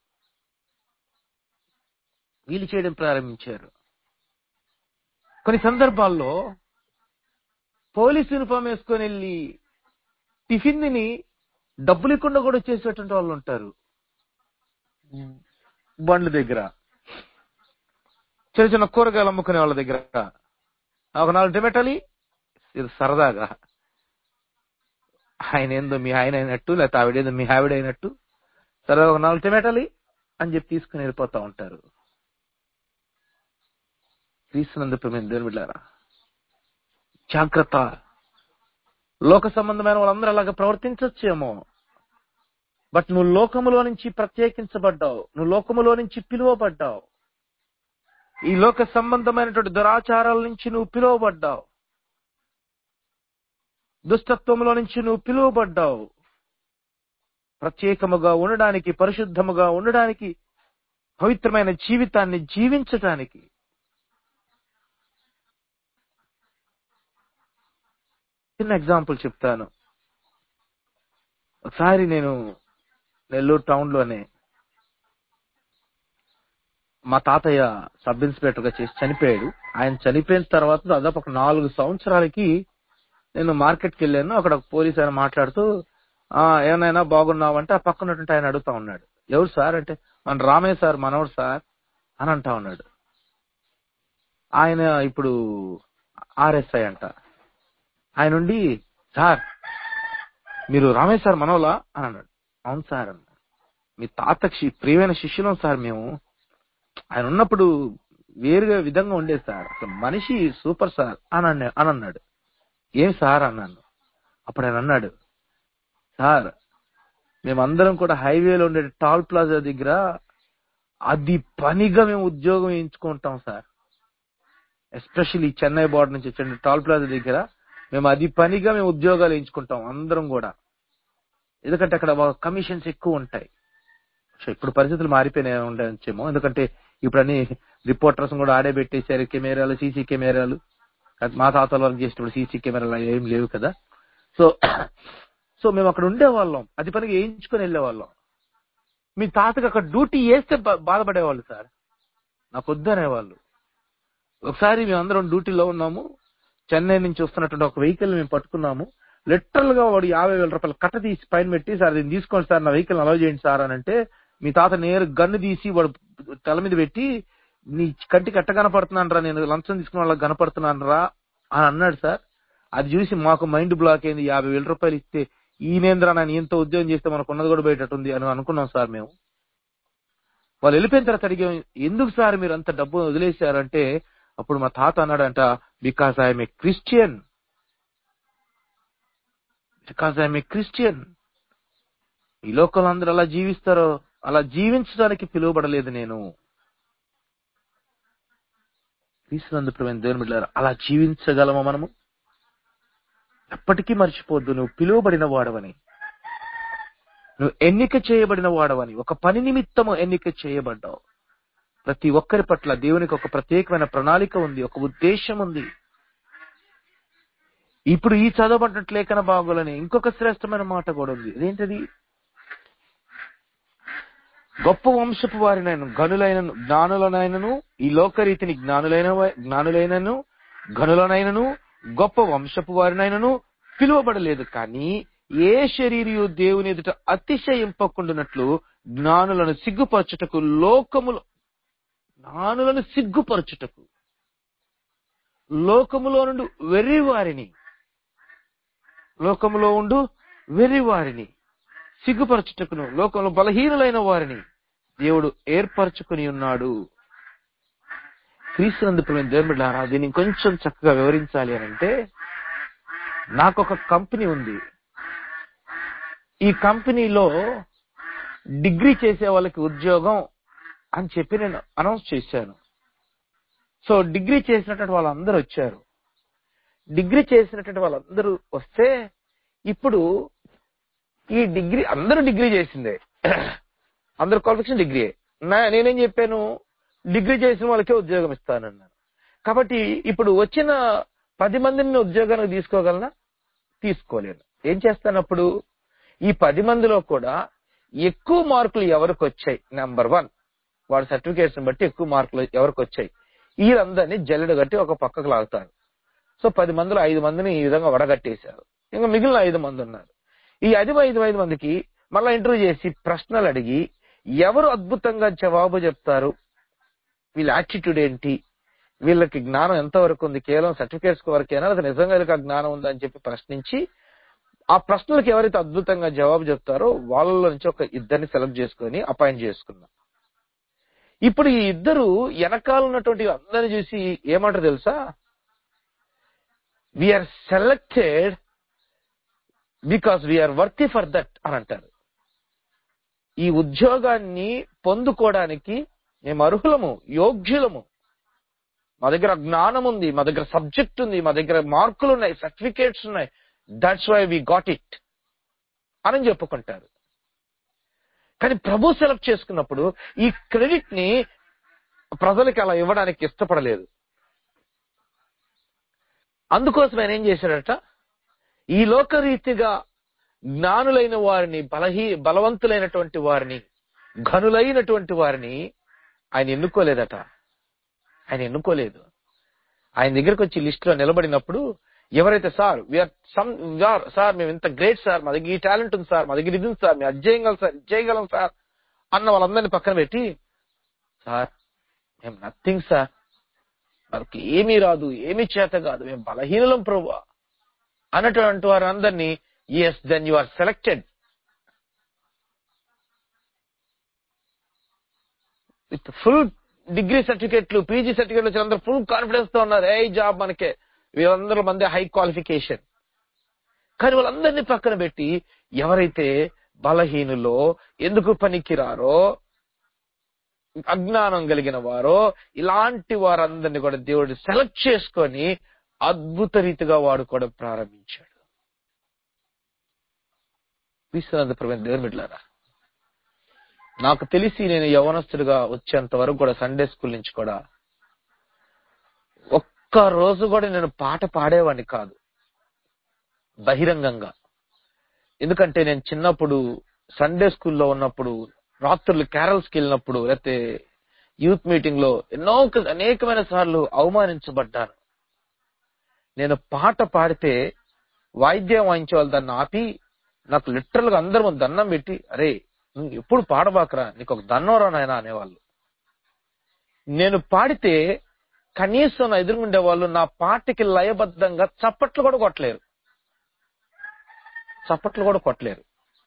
వీళ్ళు చేయడం ప్రారంభించారు కొన్ని సందర్భాల్లో పోలీస్ యూనిఫామ్ వేసుకొని వెళ్ళి టిఫిన్ ని డబ్బులు ఇవ్వకుండా కూడా చేసేటువంటి వాళ్ళు ఉంటారు బండ్ల దగ్గర చిన్న చిన్న కూరగాయలు అమ్ముకునే వాళ్ళ దగ్గర ఒక నాలుగు టమాటాలి ఇది సరదాగా ఆయన ఏందో మీ ఆయన అయినట్టు లేకపోతే ఆవిడేందో మీ ఆవిడ అయినట్టు సరే ఒక నాలుగు టమాటాలి అని చెప్పి తీసుకుని వెళ్ళిపోతా ఉంటారు క్రీస్తునందు మేము దేవుని బిడ్డారా జాగ్రత్త లోక సంబంధమైన వాళ్ళందరూ అలాగా ప్రవర్తించొచ్చేమో బట్ నువ్వు లోకములో నుంచి ప్రత్యేకించబడ్డావు నువ్వు లోకములో నుంచి పిలువబడ్డావు ఈ లోక సంబంధమైనటువంటి దురాచారాల నుంచి నువ్వు పిలువబడ్డావు దుష్టత్వములో నుంచి నువ్వు పిలువబడ్డావు ప్రత్యేకముగా ఉండడానికి పరిశుద్ధముగా ఉండడానికి పవిత్రమైన జీవితాన్ని జీవించటానికి చిన్న ఎగ్జాంపుల్ చెప్తాను ఒకసారి నేను నెల్లూరు టౌన్ లోనే మా తాతయ్య సబ్ ఇన్స్పెక్టర్ గా చేసి చనిపోయాడు ఆయన చనిపోయిన తర్వాత దాదాపు ఒక నాలుగు సంవత్సరాలకి నేను మార్కెట్ కి వెళ్ళాను అక్కడ ఒక పోలీస్ ఆయన మాట్లాడుతూ ఆ ఏమైనా బాగున్నావంటే ఆ పక్కన ఉన్నటువంటి ఆయన అడుగుతా ఉన్నాడు ఎవరు సార్ అంటే మన రామయ్య సార్ మనవడు సార్ అని అంటా ఉన్నాడు ఆయన ఇప్పుడు ఆర్ఎస్ఐ అంట ఆయన ఉండి సార్ మీరు రామయ్య సార్ మనవలా అని అన్నాడు అవును సార్ అన్నాడు మీ తాతకి ప్రియమైన శిష్యులం సార్ మేము ఆయన ఉన్నప్పుడు వేరుగా విధంగా ఉండేది సార్ అసలు మనిషి సూపర్ సార్ అని అన్నా- అని అన్నాడు ఏం సార్ అన్నాను అప్పుడు ఆయన అన్నాడు సార్ మేమందరం కూడా హైవేలో ఉండే టాల్ ప్లాజా దగ్గర అది పనిగా మేము ఉద్యోగం ఎంచుకుంటాం సార్ ఎస్పెషల్లీ చెన్నై బోర్డర్ నుంచి వచ్చిన టాల్ ప్లాజా దగ్గర మేము అది పనిగా మేము ఉద్యోగాలు ఎంచుకుంటాం అందరం కూడా ఎందుకంటే అక్కడ కమిషన్స్ ఎక్కువ ఉంటాయి సో ఇప్పుడు పరిస్థితులు మారిపోయినాయి ఉండొచ్చేమో ఎందుకంటే ఇప్పుడు అన్ని రిపోర్టర్స్ కూడా ఆడే పెట్టేశారు కెమెరాలు సీసీ కెమెరాలు అది మా తాతల వర్క్ చేసినప్పుడు సీసీ కెమెరాలు అవి ఏం లేవు కదా సో సో మేము అక్కడ ఉండేవాళ్ళం అది పనిగా వేయించుకొని వెళ్ళేవాళ్ళం మీ తాతకి అక్కడ డ్యూటీ వేస్తే బా- బాధపడేవాళ్ళు సార్ నాకు వద్దనేవాళ్ళు ఒకసారి మేమందరం డ్యూటీలో ఉన్నాము చెన్నై నుంచి వస్తున్నటువంటి ఒక వెహికల్ మేము పట్టుకున్నాము లిటరల్ గా వాడు యాభై వేల రూపాయలు కట్ట తీసి పైన పెట్టి సార్ దీన్ని తీసుకోండి సార్ నా వెహికల్ అలౌ చేయండి సార్ అని అంటే మీ తాత నేరు గన్ను తీసి వాడు తల మీద పెట్టి నీ కంటికి ఎట్ట కనపడుతున్నాను రా నేను లంచం తీసుకున్న వాళ్ళకి కనపడుతున్నాను రా అని అన్నాడు సార్ అది చూసి మాకు మైండ్ బ్లాక్ అయింది యాభై వేల రూపాయలు ఇస్తే ఈయనేంద్రా నేను ఇంత ఉద్యోగం చేస్తే మనకు ఉన్నది కూడా బయటట్టుంది అని అనుకున్నాం సార్ మేము వాళ్ళు వెళ్ళిపోయిన తర్వాత అడిగాం ఎందుకు సార్ మీరు అంత డబ్బు వదిలేశారంటే అప్పుడు మా తాత అన్నాడంట because I'm a Christian because I'm a Christian ఈ లోకంలో అందరూ అలా జీవిస్తారో అలా జీవించడానికి పిలువబడలేదు నేను క్రీస్తునందు ప్రియమైన దేవుని బిడ్డలారా అలా జీవించగలమా మనము ఎప్పటికీ మర్చిపోద్దు నువ్వు పిలువబడిన వాడవని నువ్వు ఎన్నిక చేయబడిన వాడవని ఒక పని నిమిత్తము ఎన్నిక చేయబడ్డావు ప్రతి ఒక్కరి పట్ల దేవునికి ఒక ప్రత్యేకమైన ప్రణాళిక ఉంది ఒక ఉద్దేశం ఉంది ఇప్పుడు ఈ చదవబడినట్టు లేఖన బాగోలని ఇంకొక శ్రేష్టమైన మాట కూడా ఉంది అదేంటది గొప్ప వంశపు వారినైన గనులైనను జ్ఞానులనైనను ఈ లోకరీతిని జ్ఞానులైన వా- జ్ఞానులైనను గనులనైనను గొప్ప వంశపు వారినైనను పిలువబడలేదు కానీ ఏ శరీరియు దేవుని ఎదుట అతిశయింపకుండునట్లు జ్ఞానులను సిగ్గుపరచుటకు లోకములో జ్ఞానులను సిగ్గుపరచుటకు లోకములో నుండి వెర్రి వారిని లోకములో ఉండు వెర్రి వారిని సిగ్గుపరచుటకును లోకంలో బలహీనులైన వారిని దేవుడు ఏర్పరచుకుని ఉన్నాడు క్రీస్తునందు ప్రేమ దేవుడారా దీన్ని కొంచెం చక్కగా వివరించాలి అని అంటే నాకు ఒక కంపెనీ ఉంది ఈ కంపెనీలో డిగ్రీ చేసే వాళ్ళకి ఉద్యోగం అని చెప్పి నేను అనౌన్స్ చేశాను సో డిగ్రీ చేసినటువంటి వాళ్ళందరూ వచ్చారు డిగ్రీ చేసినటువంటి వాళ్ళందరూ వస్తే ఇప్పుడు ఈ డిగ్రీ అందరూ డిగ్రీ చేసిందే అందరు క్వాలిఫికేషన్ డిగ్రీ నేనేం చెప్పాను డిగ్రీ చేసిన వాళ్ళకే ఉద్యోగం ఇస్తానన్నాను కాబట్టి ఇప్పుడు వచ్చిన పది మందిని ఉద్యోగానికి తీసుకోగలనా తీసుకోలేను ఏం చేస్తాను అప్పుడు ఈ పది మందిలో కూడా ఎక్కువ మార్కులు ఎవరికి వచ్చాయి నెంబర్ వన్ వాడి సర్టిఫికేట్స్ బట్టి ఎక్కువ మార్కులు ఎవరికి వచ్చాయి వీరందరినీ జల్లెడ కట్టి ఒక పక్కకు లాగుతారు సో పది మందిలో ఐదు మందిని ఈ విధంగా వడగట్టేశారు ఇంకా మిగిలిన ఐదు మంది ఉన్నారు ఈ ఐదు ఐదు ఐదు మందికి మళ్ళా ఇంటర్వ్యూ చేసి ప్రశ్నలు అడిగి ఎవరు అద్భుతంగా జవాబు చెప్తారు వీళ్ళ యాటిట్యూడ్ ఏంటి వీళ్ళకి జ్ఞానం ఎంత వరకు ఉంది కేవలం సర్టిఫికేట్స్ వరకేనా లేదా నిజంగా వీళ్ళకి ఆ జ్ఞానం ఉందా అని చెప్పి ప్రశ్నించి ఆ ప్రశ్నలకు ఎవరైతే అద్భుతంగా జవాబు చెప్తారో వాళ్ళలో నుంచి ఒక ఇద్దరిని సెలెక్ట్ చేసుకొని అపాయింట్ చేసుకున్నాం ఇప్పుడు ఈ ఇద్దరు వెనకాల ఉన్నటువంటి అందరిని చూసి ఏమంటారు తెలుసా we are selected because we are worthy for that అని అంటారు ఈ ఉద్యోగాన్ని పొందుకోవడానికి మేము అర్హులము యోగ్యులము మా దగ్గర జ్ఞానం ఉంది మా దగ్గర సబ్జెక్ట్ ఉంది మా దగ్గర మార్కులు ఉన్నాయి సర్టిఫికేట్స్ ఉన్నాయి that's why we got it అని చెప్పుకుంటారు కానీ ప్రభు సెలెక్ట్ చేసుకున్నప్పుడు ఈ క్రెడిట్ ని ప్రజలకి అలా ఇవ్వడానికి ఇష్టపడలేదు అందుకోసం ఆయన ఏం చేశాడట ఈ లోకరీతిగా జ్ఞానులైన వారిని బలహీ బలవంతులైనటువంటి వారిని ఘనులైనటువంటి వారిని ఆయన ఎన్నుకోలేదట ఆయన ఎన్నుకోలేదు ఆయన దగ్గరకు వచ్చి లిస్ట్ లో నిలబడినప్పుడు ఎవరైతే సార్ వీఆర్ సమ్ సార్ మేము ఇంత గ్రేట్ సార్ మా దగ్గర ఈ టాలెంట్ ఉంది సార్ మా దగ్గర ఇది ఉంది సార్ మేము అది చేయగలం సార్ ఇది చేయగలం సార్ అన్న వాళ్ళందరినీ పక్కన పెట్టి సార్ మేము నథింగ్ సార్ మనకి ఏమీ రాదు ఏమీ చేత కాదు మేము బలహీనులం ప్రభు అన్నటువంటి వారందరినీ yes then you are selected with full degree సర్టిఫికెట్లు పీజీ సర్టిఫికెట్లు అందరూ ఫుల్ కాన్ఫిడెన్స్ తో ఉన్నారు ఏ జాబ్ మనకే వీళ్ళందరూ మంది హై క్వాలిఫికేషన్ కానీ వాళ్ళందరినీ పక్కన పెట్టి ఎవరైతే బలహీనులో ఎందుకు పనికిరారో అజ్ఞానం కలిగిన వారో ఇలాంటి వారందరినీ కూడా దేవుడు సెలెక్ట్ చేసుకొని అద్భుత రీతిగా వాడుకోవడం ప్రారంభించాడు విశ్వనాథ ప్రవీణ్ దేవుని బిడ్డలారా నాకు తెలిసి నేను యవనస్తుడిగా వచ్చేంత వరకు కూడా సండే స్కూల్ నుంచి కూడా ఒక్క రోజు కూడా నేను పాట పాడేవాడిని కాదు బహిరంగంగా ఎందుకంటే నేను చిన్నప్పుడు సండే స్కూల్లో ఉన్నప్పుడు రాత్రులు క్యారల్స్కి వెళ్ళినప్పుడు లేకపోతే యూత్ మీటింగ్ లో ఎన్నో అనేకమైన సార్లు అవమానించబడ్డాను నేను పాట పాడితే వాయిద్యం వాయించే వాళ్ళు దాన్ని ఆపి నాకు లిటరల్ గా అందరి ముందు దండం పెట్టి అరే నువ్వు ఎప్పుడు పాడబాకరా నీకు ఒక దన్నోరా నాయన అనేవాళ్ళు నేను పాడితే కనీసం నా ఎదురుగుండే వాళ్ళు నా పాటకి లయబద్ధంగా చప్పట్లు కూడా కొట్టలేరు చప్పట్లు కూడా కొట్టలేరు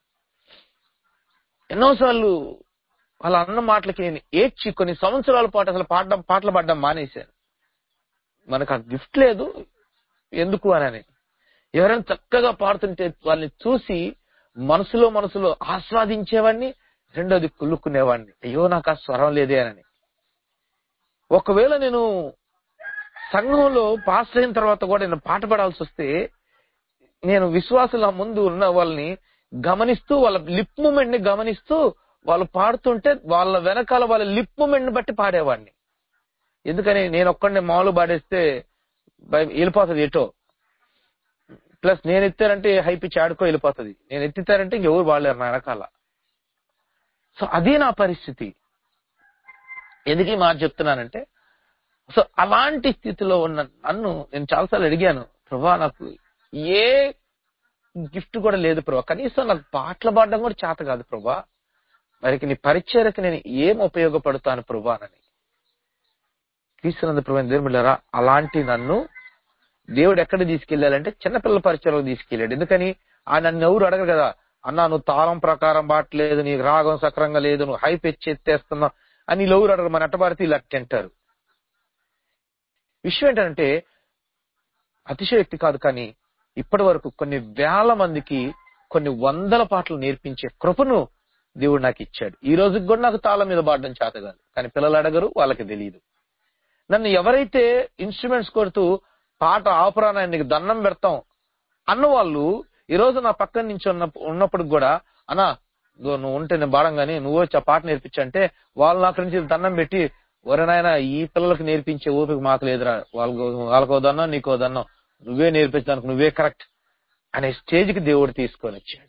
ఎన్నోసార్లు వాళ్ళ అన్న మాటలకి నేను ఏడ్చి కొన్ని సంవత్సరాల పాటు అసలు పాడడం పాటలు పాడడం మానేశాను మనకు ఆ గిఫ్ట్ లేదు ఎందుకు అని ఎవరైనా చక్కగా పాడుతుంటే వాళ్ళని చూసి మనసులో మనసులో ఆస్వాదించేవాడిని రెండోది కుళ్ళుకునేవాడిని అయ్యో నాకు ఆ స్వరం లేదే అని ఒకవేళ నేను సంఘంలో పాస్ అయిన తర్వాత కూడా నేను పాట పాడాల్సి వస్తే నేను విశ్వాసుల ముందు ఉన్న వాళ్ళని గమనిస్తూ వాళ్ళ లిప్ మూమెంట్ ని గమనిస్తూ వాళ్ళు పాడుతుంటే వాళ్ళ వెనకాల వాళ్ళ లిప్ మూమెంట్ ని బట్టి పాడేవాడిని ఎందుకని నేను ఒక్కడిని మామూలు పాడేస్తే భయం- వెళ్ళిపోతుంది ఎటో ప్లస్ నేను ఎత్తారంటే హై పిచ్ ఆడుకో వెళ్ళిపోతుంది నేను ఎత్తితారంటే ఇంకెవరు బాడలేరు నా వెనకాల సో అది నా పరిస్థితి ఎందుకు ఈ మాట చెప్తున్నానంటే సో అలాంటి స్థితిలో ఉన్న నన్ను నేను చాలాసార్లు అడిగాను ప్రభా నాకు ఏ గిఫ్ట్ కూడా లేదు ప్రభా కనీసం నాకు పాటలు పాడడం కూడా చేత కాదు ప్రభా మరికి నీ పరిచయకు నేను ఏం ఉపయోగపడతాను ప్రభా అని క్రీస్తునందు ప్రభు దేవుళ్ళారా అలాంటి నన్ను దేవుడు ఎక్కడ తీసుకెళ్లాలంటే చిన్నపిల్లల పరిచయంలో తీసుకెళ్ళాడు ఎందుకని ఆ నన్ను ఎవరు అడగరు కదా అన్నా నువ్వు తాళం ప్రకారం బాటలేదు నీకు రాగం సక్రంగా లేదు నువ్వు హై పెచ్చి ఎత్తేస్తున్నావు అని వీళ్ళు ఎవరు అడగరు మన అట్టబాడితే వీళ్ళు అట్టంటారు విషయం ఏంటంటే అతిశయోక్తి కాదు కానీ ఇప్పటి వరకు కొన్ని వేల మందికి కొన్ని వందల పాటలు నేర్పించే కృపను దేవుడు నాకు ఇచ్చాడు ఈ రోజుకి కూడా నాకు తాళం మీద పాడడం చేత కాదు కానీ పిల్లలు అడగరు వాళ్ళకి తెలియదు నన్ను ఎవరైతే ఇన్స్ట్రుమెంట్స్ కొడుతూ పాట ఆపరానా నీకు దండం పెడతాం అన్న వాళ్ళు ఈ రోజు నా పక్కన నుంచి ఉన్న ఉన్నప్పుడు కూడా అన్నా ఇదిగో నువ్వు ఉంటే నేను బాడంగానే నువ్వు వచ్చి ఆ పాట నేర్పించంటే వాళ్ళు నాకు నుంచి దండం పెట్టి ఒరే నాయన ఈ పిల్లలకు నేర్పించే ఓపిక మాకు లేదురా వాళ్ళకు వాళ్ళకో దన్నం నీకో దన్నం నువ్వే నేర్పించడానికి నువ్వే కరెక్ట్ అనే స్టేజ్కి దేవుడు తీసుకొని వచ్చాడు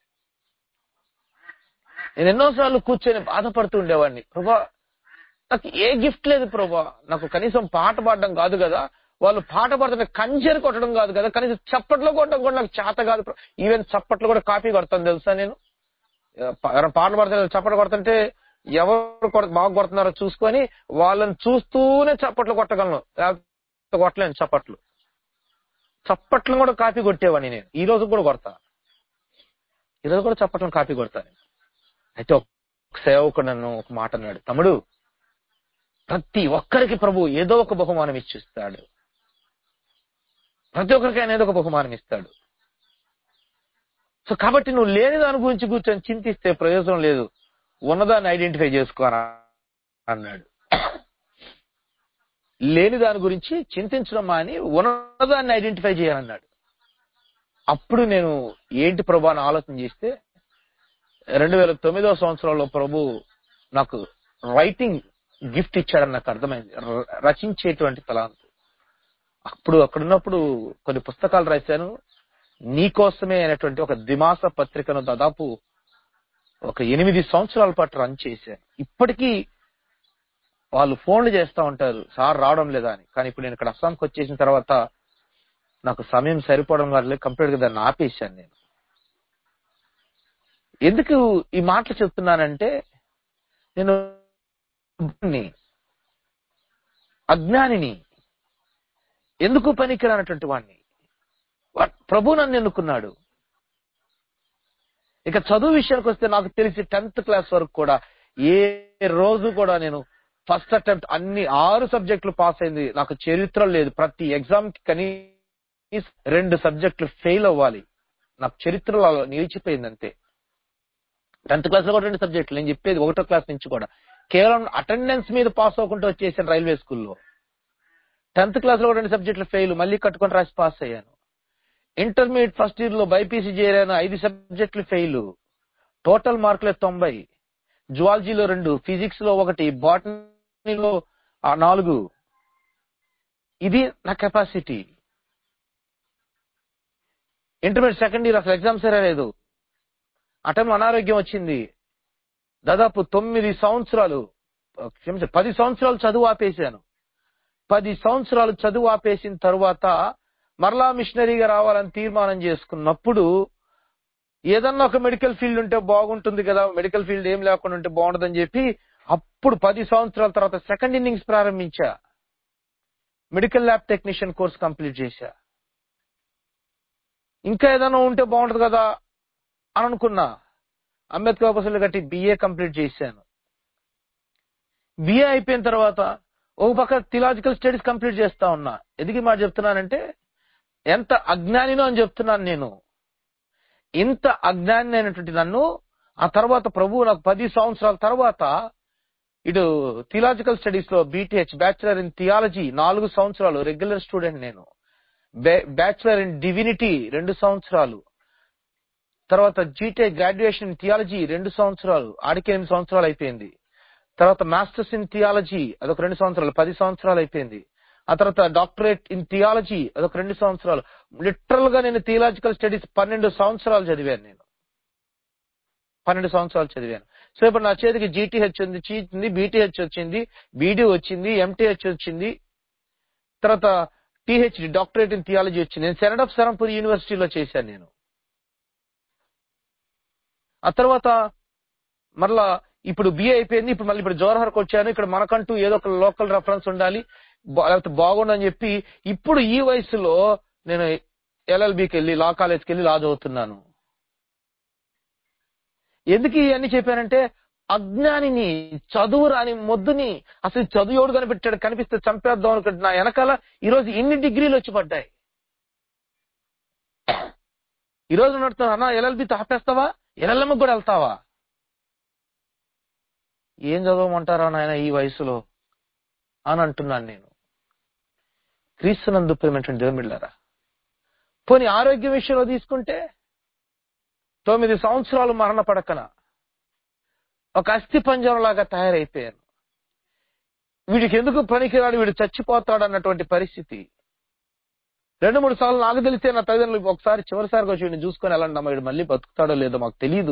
నేను ఎన్నోసార్లు కూర్చొని బాధపడుతూ ఉండేవాడిని ప్రభా నాకు ఏ గిఫ్ట్ లేదు ప్రభా నాకు కనీసం పాట పాడడం కాదు కదా వాళ్ళు పాట పాడుతున్న కంజరి కొట్టడం కాదు కదా కనీసం చప్పట్లో కొట్టడం కూడా నాకు చేత కాదు ప్రభా. ఈవెన్ చప్పట్లు కూడా కాపీ కొడతాను తెలుసా నేను ఎవరైనా పాటలు పాడుతుంటే చప్పట్లు కొడుతుంటే ఎవరు కొడ బాగా కొడుతున్నారో చూసుకొని వాళ్ళని చూస్తూనే చప్పట్లు కొట్టగలను లేకపోతే కొట్టలేను చప్పట్లు చప్పట్లు కూడా కాపీ కొట్టేవాడిని నేను ఈ రోజు కూడా కొడతా ఈ రోజు కూడా చప్పట్లను కాపీ కొడతాను అయితే ఒక సేవకుడు నన్ను ఒక మాట అన్నాడు తమ్ముడు ప్రతి ఒక్కరికి ప్రభు ఏదో ఒక బహుమానం ఇచ్చిస్తాడు ప్రతి ఒక్కరికి ఆయన ఏదో ఒక బహుమానం ఇస్తాడు సో కాబట్టి నువ్వు లేని దాని గురించి కూర్చొని చింతిస్తే ప్రయోజనం లేదు ఉన్నదాన్ని ఐడెంటిఫై చేసుకోరా అన్నాడు లేని దాని గురించి చింతించడం మాని ఉన్నదాన్ని ఐడెంటిఫై చేయాలన్నాడు అప్పుడు నేను ఏంటి ప్రభు అని ఆలోచన చేస్తే రెండు వేల తొమ్మిదవ సంవత్సరంలో ప్రభు నాకు రైటింగ్ గిఫ్ట్ ఇచ్చాడని నాకు అర్థమైంది ర- రచించేటువంటి తలాంతు అప్పుడు అక్కడున్నప్పుడు కొన్ని పుస్తకాలు రాశాను నీకోసమే అనేటువంటి ఒక దిమాస పత్రికను దాదాపు ఒక ఎనిమిది సంవత్సరాల పాటు రన్ చేశాను ఇప్పటికీ వాళ్ళు ఫోన్లు చేస్తా ఉంటారు సార్ రావడం లేదా అని కానీ ఇప్పుడు నేను ఇక్కడ అస్సాంకి వచ్చేసిన తర్వాత నాకు సమయం సరిపోవడం వల్ల కంప్లీట్ గా దాన్ని ఆపేశాను నేను ఎందుకు ఈ మాటలు చెప్తున్నానంటే నేను ని, అజ్ఞానిని ఎందుకు పనికిరానటువంటి వాడిని వా- ప్రభు నన్ను ఎన్నుకున్నాడు ఇక చదువు విషయానికి వస్తే నాకు తెలిసి టెన్త్ క్లాస్ వరకు కూడా ఏ రోజు కూడా నేను ఫస్ట్ అటెంప్ట్ అన్ని ఆరు సబ్జెక్టులు పాస్ అయింది నాకు చరిత్ర లేదు ప్రతి ఎగ్జామ్ కి కనీసం రెండు సబ్జెక్టులు ఫెయిల్ అవ్వాలి నాకు చరిత్రలో నిలిచిపోయింది అంతే టెన్త్ క్లాస్ లో కూడా రెండు సబ్జెక్టులు నేను చెప్పేది ఒకటో క్లాస్ నుంచి కూడా కేవలం అటెండెన్స్ మీద పాస్ అవ్వకుండా వచ్చేసాను రైల్వే స్కూల్లో టెన్త్ క్లాస్ లో కూడా రెండు సబ్జెక్టులు ఫెయిల్ మళ్ళీ కట్టుకొని రాసి పాస్ అయ్యాను ఇంటర్మీడియట్ ఫస్ట్ ఇయర్ లో బైపీసీ చేరాను ఐదు సబ్జెక్టులు ఫెయిల్ టోటల్ మార్కులే తొంభై జువాలజీలో రెండు ఫిజిక్స్ లో ఒకటి బాటనీలో ఆ నాలుగు ఇది నా కెపాసిటీ ఇంటర్మీడియట్ సెకండ్ ఇయర్ అసలు ఎగ్జామ్స్ లేదు ఆ టైంలో అనారోగ్యం వచ్చింది దాదాపు తొమ్మిది సంవత్సరాలు క్షమించండి, పది సంవత్సరాలు చదువు ఆపేశాను పది సంవత్సరాలు చదువు ఆపేసిన తరువాత మరలా మిషనరీగా రావాలని తీర్మానం చేసుకున్నప్పుడు ఏదన్నా ఒక మెడికల్ ఫీల్డ్ ఉంటే బాగుంటుంది కదా మెడికల్ ఫీల్డ్ ఏం లేకుండా ఉంటే బాగుంటుందని చెప్పి అప్పుడు పది సంవత్సరాల తర్వాత సెకండ్ ఇన్నింగ్స్ ప్రారంభించా medical lab technician course complete చేశా ఇంకా ఏదైనా ఉంటే బాగుంటుంది కదా అని అనుకున్నా అంబేద్కర్ అవకాశాలు కట్టి బిఏ కంప్లీట్ చేశాను బిఏ అయిపోయిన తర్వాత ఒక పక్క థిలాజికల్ స్టడీస్ కంప్లీట్ చేస్తా ఉన్నా ఎందుకు ఈ మాట చెప్తున్నానంటే ఎంత అజ్ఞానినో అని చెప్తున్నాను నేను ఇంత అజ్ఞాని అయినటువంటి నన్ను ఆ తర్వాత ప్రభువు నాకు పది సంవత్సరాల తర్వాత ఇటు థియలాజికల్ స్టడీస్ లో బీటీహెచ్ బ్యాచులర్ ఇన్ థియాలజీ నాలుగు సంవత్సరాలు రెగ్యులర్ స్టూడెంట్ నేను బ్యాచులర్ ఇన్ డివినిటీ రెండు సంవత్సరాలు తర్వాత జీటే గ్రాడ్యుయేషన్ ఇన్ థియాలజీ రెండు సంవత్సరాలు ఆడికి ఎనిమిది సంవత్సరాలు అయిపోయింది తర్వాత మాస్టర్స్ ఇన్ థియాలజీ అదొక రెండు సంవత్సరాలు పది సంవత్సరాలు అయిపోయింది ఆ తర్వాత డాక్టరేట్ ఇన్ థియాలజీ అదొక రెండు సంవత్సరాలు లిటరల్ గా నేను థియాలజికల్ స్టడీస్ పన్నెండు సంవత్సరాలు చదివాను నేను పన్నెండు సంవత్సరాలు చదివాను సో ఇప్పుడు నా చేతికి జీటీహెచ్ ఉంది వచ్చింది బీటీహెచ్ వచ్చింది బీడీ వచ్చింది ఎంటీహెచ్ వచ్చింది తర్వాత టీహెచ్డి డాక్టరేట్ ఇన్ థియాలజీ వచ్చింది నేను సెనడ్ ఆఫ్ సరంపూర్ యూనివర్సిటీలో చేశాను నేను ఆ తర్వాత మరలా ఇప్పుడు బిఏ అయిపోయింది ఇప్పుడు మళ్ళీ ఇప్పుడు జవహర్కి వచ్చాను ఇక్కడ మనకంటూ ఏదో ఒక లోకల్ రెఫరెన్స్ ఉండాలి బా- లేకపోతే బాగుండని చెప్పి ఇప్పుడు ఈ వయసులో నేను ఎల్ఎల్బికి వెళ్ళి లా కాలేజ్కి వెళ్ళి లా చదువుతున్నాను ఎందుకు ఇవన్నీ చెప్పానంటే అజ్ఞానిని చదువు రాని మొద్దుని అసలు చదువు ఎవడు కనిపెట్టాడు కనిపిస్తే చంపేద్దాం అనుకుంటే నా వెనకాల ఈ రోజు ఇన్ని డిగ్రీలు వచ్చి పడ్డాయి ఈ రోజు నడుతున్నా అన్న ఎల్ఎల్బి ఆపేస్తావా ఎల్ఎల్ఎం కూడా వెళ్తావా ఏం చదవమంటారా నాయన ఈ వయసులో అని అంటున్నాను నేను క్రీస్తునందు ప్రేమటువంటి దేవుని బిడ్డలారా పోనీ ఆరోగ్య విషయంలో తీసుకుంటే తొమ్మిది సంవత్సరాలు మరణ పడకన ఒక అస్థి పంజరంలాగా తయారైపోయాను వీడికి ఎందుకు పనికిరాడు వీడు చచ్చిపోతాడు అన్నటువంటి పరిస్థితి రెండు మూడు సార్లు నాకు తెలిస్తే నా తల్లిదండ్రులు ఒకసారి చివరిసారిగా వచ్చి వీడిని చూసుకొని వెళ్ళండి అమ్మ వీడు మళ్ళీ బతుకుతాడో లేదో మాకు తెలియదు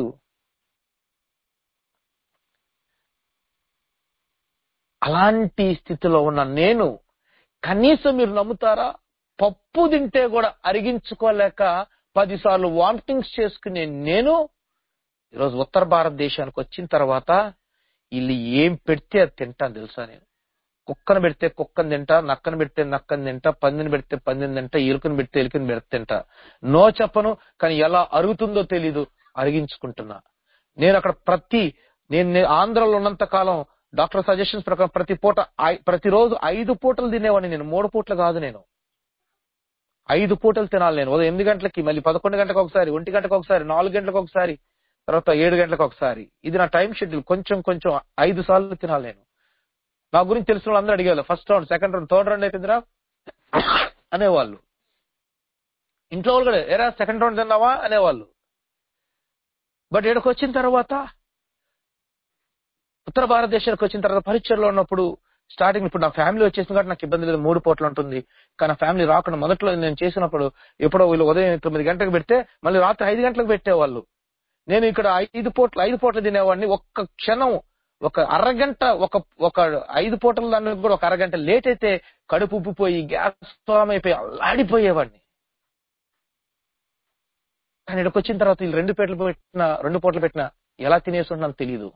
అలాంటి స్థితిలో ఉన్న నేను కనీసం మీరు నమ్ముతారా పప్పు తింటే కూడా అరిగించుకోలేక పదిసార్లు వామిటింగ్స్ చేసుకునే నేను ఈరోజు ఉత్తర భారతదేశానికి వచ్చిన తర్వాత వీళ్ళు ఏం పెడితే అది తింటాను తెలుసా నేను కుక్కను పెడితే కుక్కను తింటా నక్కను పెడితే నక్కను తింటా పందిని పెడితే పందిని తింటా ఎలుకను పెడితే ఎలుకను పెడితే తింటా నో చెప్పను కానీ ఎలా అరుగుతుందో తెలీదు అరిగించుకుంటున్నా నేను అక్కడ ప్రతి నేను నే- ఆంధ్రలో ఉన్నంత కాలం డాక్టర్ సజెషన్స్ ప్రకారం ప్రతి పూట ఐ- ప్రతిరోజు ఐదు పూటలు తినేవాడిని నేను మూడు పూటలు కాదు నేను ఐదు పూటలు తినాలి నేను ఉదయం ఎనిమిది గంటలకి మళ్ళీ పదకొండు గంటలకు ఒకసారి ఒంటి గంటకు ఒకసారి నాలుగు గంటలకు ఒకసారి తర్వాత ఏడు గంటలకు ఒకసారి ఇది నా టైం షెడ్యూల్ కొంచెం కొంచెం ఐదు సార్లు తినాలి నేను నా గురించి తెలిసిన వాళ్ళు అందరూ అడిగేవాళ్ళు first round second round third round అయిపోయిందిరా అనేవాళ్ళు ఇంట్లో వాళ్ళు కూడా ఏరా సెకండ్ రౌండ్ తిన్నావా అనేవాళ్ళు బట్ ఇక్కడికి వచ్చిన తర్వాత ఉత్తర భారతదేశానికి వచ్చిన తర్వాత పరీక్షల్లో ఉన్నప్పుడు స్టార్టింగ్ ఇప్పుడు నా ఫ్యామిలీ వచ్చేసింది కాబట్టి నాకు ఇబ్బంది లేదు మూడు పూటలు ఉంటుంది కానీ నా ఫ్యామిలీ రాకుండా మొదట్లో నేను చేసినప్పుడు ఎప్పుడో వీళ్ళు ఉదయం తొమ్మిది గంటలకు పెడితే మళ్ళీ రాత్రి ఐదు గంటలకు పెట్టేవాళ్ళు నేను ఇక్కడ ఐదు పూటలు ఐదు పూటలు తినేవాడిని ఒక్క క్షణం ఒక అరగంట ఒక ఒక ఐదు పూటల దానికి కూడా ఒక అరగంట లేట్ అయితే కడుపు ఉబ్బిపోయి గ్యాస్ ఫామ్ అయిపోయి అల్లాడిపోయేవాడిని కానీ ఇక్కడికి వచ్చిన తర్వాత వీళ్ళు రెండు పూటలు పెట్టిన రెండు పూటలు పెట్టిన ఎలా తినేస్తుంటాను తెలియదు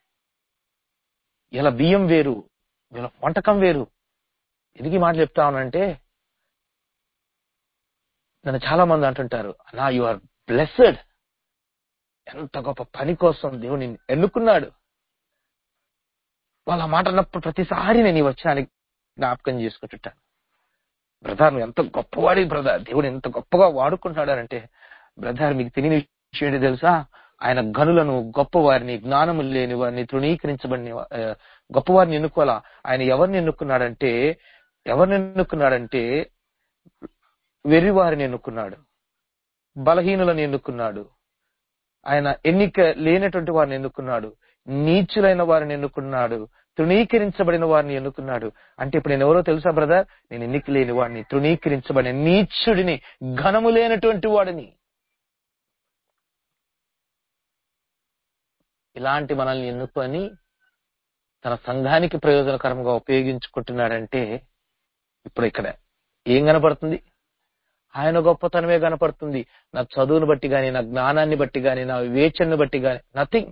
ఇలా బియ్యం వేరు ఇలా వంటకం వేరు ఎందుకు ఈ మాట చెప్తా ఉన్నానంటే నన్ను చాలా మంది అంటుంటారు అన్నా యు ఆర్ బ్లెస్డ్ ఎంత గొప్ప పని కోసం దేవుడు నిన్ను ఎన్నుకున్నాడు వాళ్ళ మాట అన్నప్పుడు ప్రతిసారి నేను ఈ వచ్చానికి జ్ఞాపకం చేసుకుంటుంటాను బ్రదర్ నువ్వు ఎంత గొప్పవాడి బ్రదర్ దేవుడు ఎంత గొప్పగా వాడుకుంటున్నాడు అంటే బ్రదర్ మీకు తెలియని విషయం ఏంటి తెలుసా ఆయన గనులను గొప్పవారిని జ్ఞానము లేని వారిని తృణీకరించబడిన వా- ఆ, గొప్పవారిని ఎన్నుకోవాలా ఆయన ఎవరిని ఎన్నుకున్నాడంటే ఎవరిని ఎన్నుకున్నాడంటే వెర్రివారిని ఎన్నుకున్నాడు బలహీనులను ఎన్నుకున్నాడు ఆయన ఎన్నిక లేనటువంటి వారిని ఎన్నుకున్నాడు నీచులైన వారిని ఎన్నుకున్నాడు తృణీకరించబడిన వారిని ఎన్నుకున్నాడు అంటే ఇప్పుడు నేను ఎవరో తెలుసా బ్రదర్ నేను ఎన్నిక లేని వాడిని తృణీకరించబడిన నీచుడిని ఘనము లేనటువంటి వాడిని ఇలాంటి మనల్ని ఎన్నుకొని తన సంఘానికి ప్రయోజనకరంగా ఉపయోగించుకుంటున్నాడంటే ఇప్పుడు ఇక్కడ ఏం కనపడుతుంది ఆయన గొప్పతనమే కనపడుతుంది నా చదువును బట్టి గాని నా జ్ఞానాన్ని బట్టి గాని నా వివేచనను బట్టి గాని నథింగ్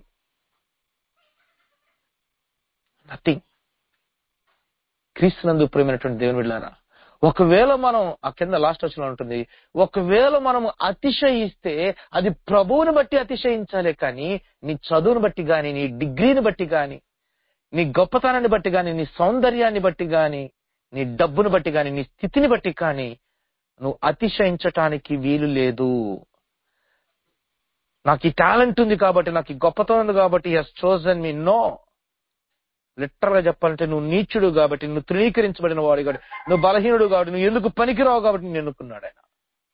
నథింగ్ క్రీస్తునందు ప్రేమైనటువంటి దేవుని బిడ్డారా ఒకవేళ మనం ఆ కింద లాస్ట్ వచ్చిన ఉంటుంది ఒకవేళ మనం అతిశయిస్తే అది ప్రభువుని బట్టి అతిశయించాలే కానీ నీ చదువుని బట్టి గాని నీ డిగ్రీని బట్టి గాని నీ గొప్పతనాన్ని బట్టి గాని నీ సౌందర్యాన్ని బట్టి గాని నీ డబ్బును బట్టి గాని నీ స్థితిని బట్టి కానీ నువ్వు అతిశయించటానికి వీలు లేదు నాకు ఈ టాలెంట్ ఉంది కాబట్టి నాకు ఈ గొప్పతనం ఉంది కాబట్టి he's chosen me no literal గా చెప్పాలంటే నువ్వు నీచుడు కాబట్టి నువ్వు తృణీకరించబడిన వాడు కాబట్టి నువ్వు బలహీనుడు కాబట్టి నువ్వు ఎందుకు పనికిరావు కాబట్టి నేను ఎన్నుకున్నాడు ఆయన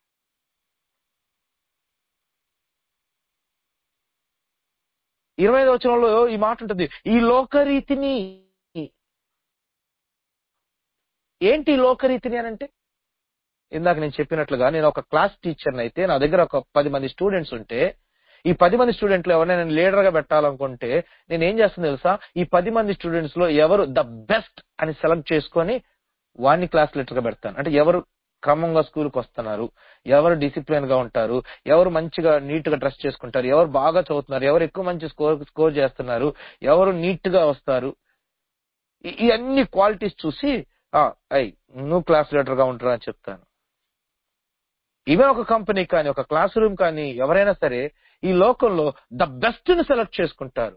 ఇరవై ఐదు వచనంలో ఈ మాట ఉంటుంది ఈ లోకరీతిని ఏంటి ఈ లోకరీతిని అని అంటే ఇందాక నేను చెప్పినట్లుగా నేను ఒక క్లాస్ టీచర్ని అయితే నా దగ్గర ఒక పది మంది స్టూడెంట్స్ ఉంటే ఈ పది మంది స్టూడెంట్లు ఎవరైనా నేను లీడర్ గా పెట్టాలనుకుంటే నేను ఏం చేస్తాను తెలుసా ఈ పది మంది స్టూడెంట్స్ లో ఎవరు ద బెస్ట్ అని సెలెక్ట్ చేసుకొని వాడిని క్లాస్ లీడర్ గా పెడతాను అంటే ఎవరు క్రమంగా స్కూల్కి వస్తున్నారు ఎవరు డిసిప్లిన్ గా ఉంటారు ఎవరు మంచిగా నీట్ గా డ్రెస్ చేసుకుంటారు ఎవరు బాగా చదువుతున్నారు ఎవరు ఎక్కువ మంచి స్కోర్ స్కోర్ చేస్తున్నారు ఎవరు నీట్ గా వస్తారు ఈ- ఈ అన్ని క్వాలిటీస్ చూసి ఆ, అయ్ నువ్వు క్లాస్ లీడర్ గా ఉంటారా అని చెప్తాను ఈవెన్ ఒక కంపెనీ కానీ ఒక క్లాస్ రూమ్ కానీ ఎవరైనా సరే ఈ లోకంలో ద బెస్ట్ ని సెలెక్ట్ చేసుకుంటారు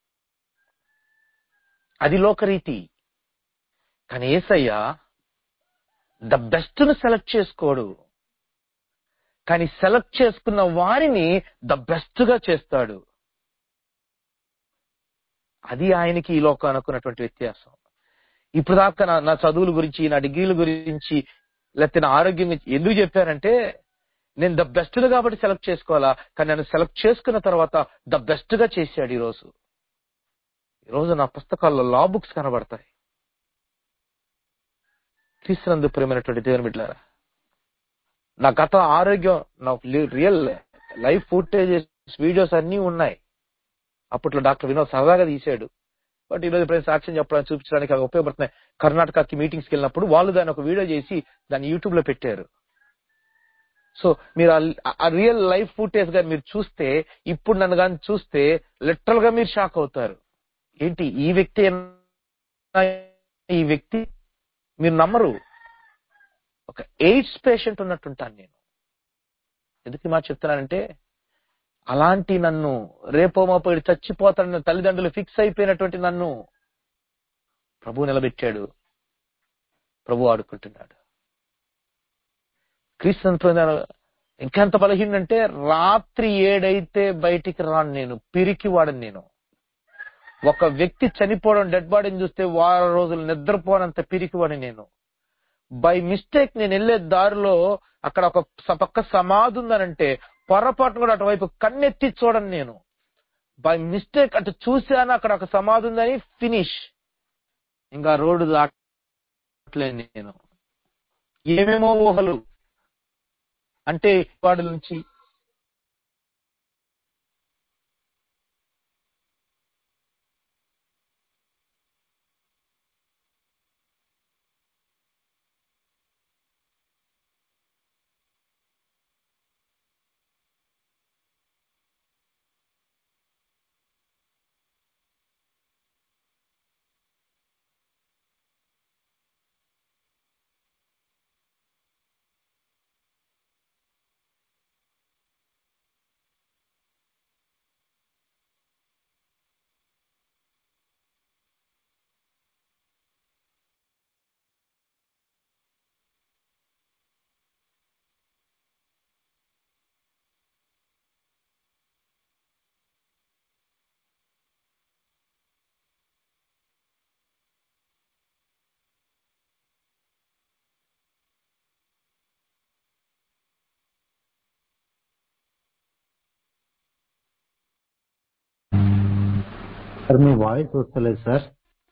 అది లోకరీతి కానీ ఏసయ్య ద బెస్ట్ ని సెలెక్ట్ చేసుకోడు కానీ సెలెక్ట్ చేసుకున్న వారిని ద బెస్ట్ గా చేస్తాడు అది ఆయనకి ఈ లోకం అనుకున్నటువంటి వ్యత్యాసం ఇప్పుడు దాకా నా నా చదువుల గురించి నా డిగ్రీల గురించి లేకపోతే నా ఆరోగ్యం గురించి ఎందుకు చెప్పారంటే నేను ద బెస్ట్ కాబట్టి సెలెక్ట్ చేసుకోవాలా కానీ నన్ను సెలెక్ట్ చేసుకున్న తర్వాత ద బెస్ట్ గా చేశాడు ఈ రోజు ఈ రోజు నా పుస్తకాల్లో లా బుక్స్ కనబడతాయి క్రీస్తునందు ప్రేమైనటువంటి దేవుని బిడ్డారా నా గత ఆరోగ్యం నా రియల్ లైఫ్ ఫుటేజెస్ వీడియోస్ అన్ని ఉన్నాయి అప్పట్లో డాక్టర్ వినోద్ సరదాగా తీశాడు బట్ ఈ రోజు ఎప్పుడైనా సాక్ష్యం చెప్పడానికి చూపించడానికి అవి ఉపయోగపడుతున్నాయి కర్ణాటకకి మీటింగ్స్కి వెళ్ళినప్పుడు వాళ్ళు దాన్ని ఒక వీడియో చేసి దాన్ని యూట్యూబ్ లో పెట్టారు సో మీరు ఆ- ఆ రియల్ లైఫ్ ఫుటేజ్ గా మీరు చూస్తే ఇప్పుడు నన్ను కానీ చూస్తే లిటరల్ గా మీరు షాక్ అవుతారు ఏంటి ఈ వ్యక్తి ఏనా ఈ వ్యక్తి మీరు నమ్మరు ఒక ఎయిడ్స్ పేషెంట్ ఉన్నట్టుంటాను నేను ఎందుకు ఈ మాట చెప్తున్నానంటే అలాంటి నన్ను రేపో మాపో ఈడు చచ్చిపోతాడన్న తల్లిదండ్రులు ఫిక్స్ అయిపోయినటువంటి నన్ను ప్రభు నిలబెట్టాడు ప్రభు ఆడుకుంటున్నాడు క్రీస్తు ఇంకెంత బలహీనంటే రాత్రి ఏడైతే బయటికి రాను నేను పిరికి వాడని నేను ఒక వ్యక్తి చనిపోవడం డెడ్ బాడీని చూస్తే వారం రోజులు నిద్రపోనంత పిరికివాడిని నేను బై మిస్టేక్ నేను వెళ్లే దారిలో అక్కడ ఒక స- పక్క సమాధి ఉందనంటే పొరపాటున కూడా అటువైపు కన్నెత్తి చూడను నేను బై మిస్టేక్ అటు చూశాను అక్కడ ఒక సమాధి ఉందని ఫినిష్ ఇంకా రోడ్డు దాటలేను నేను ఏమేమో ఊహలు అంటే వాడి నుంచి సార్ మీ వాయిస్ వస్తలేదు సార్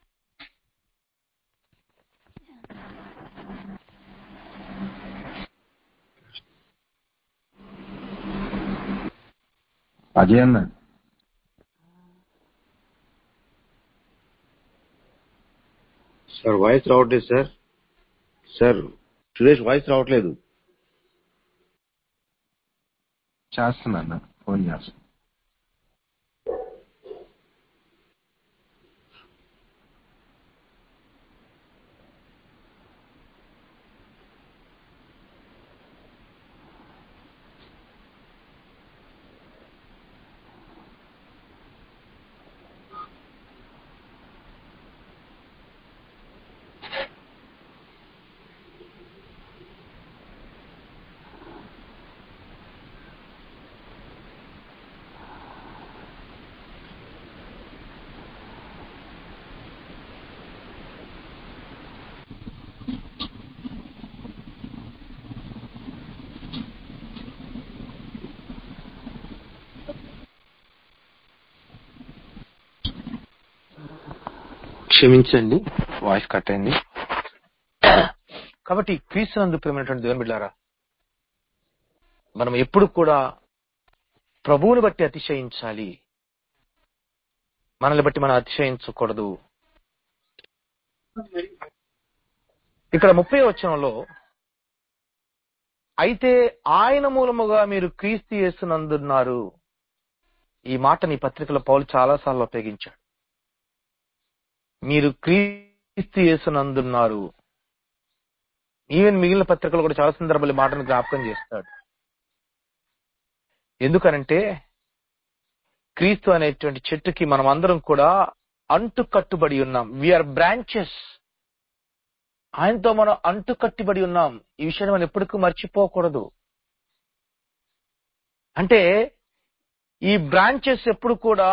అజయ్ అన్న సార్ వాయిస్ రావట్లేదు సార్ సార్ సురేష్ వాయిస్ రావట్లేదు చేస్తున్నా అన్న ఫోన్ చేస్తున్నా క్షమించండి వాయిస్ కట్ అయింది కాబట్టి క్రీస్తునందు ప్రేమైనటువంటి దేవుని బిడ్డారా మనం ఎప్పుడు కూడా ప్రభువుని బట్టి అతిశయించాలి మనల్ని బట్టి మనం అతిశయించకూడదు ఇక్కడ ముప్పై వచనంలో అయితే ఆయన మూలముగా మీరు క్రీస్తు యేసునందున్నారు ఈ మాటని ఈ పత్రికలో పౌలు చాలా సార్లు ఉపయోగించాడు మీరు క్రీస్తు యేసునందున్నారు ఈవెన్ మిగిలిన పత్రికలు కూడా చాలా సందర్భాలు ఈ మాటను జ్ఞాపకం చేస్తాడు ఎందుకనంటే క్రీస్తు అనేటువంటి చెట్టుకి మనం అందరం కూడా అంటు కట్టుబడి ఉన్నాం విఆర్ బ్రాంచెస్ ఆయనతో మనం అంటు కట్టుబడి ఉన్నాం ఈ విషయాన్ని మనం ఎప్పటికీ మర్చిపోకూడదు అంటే ఈ బ్రాంచెస్ ఎప్పుడు కూడా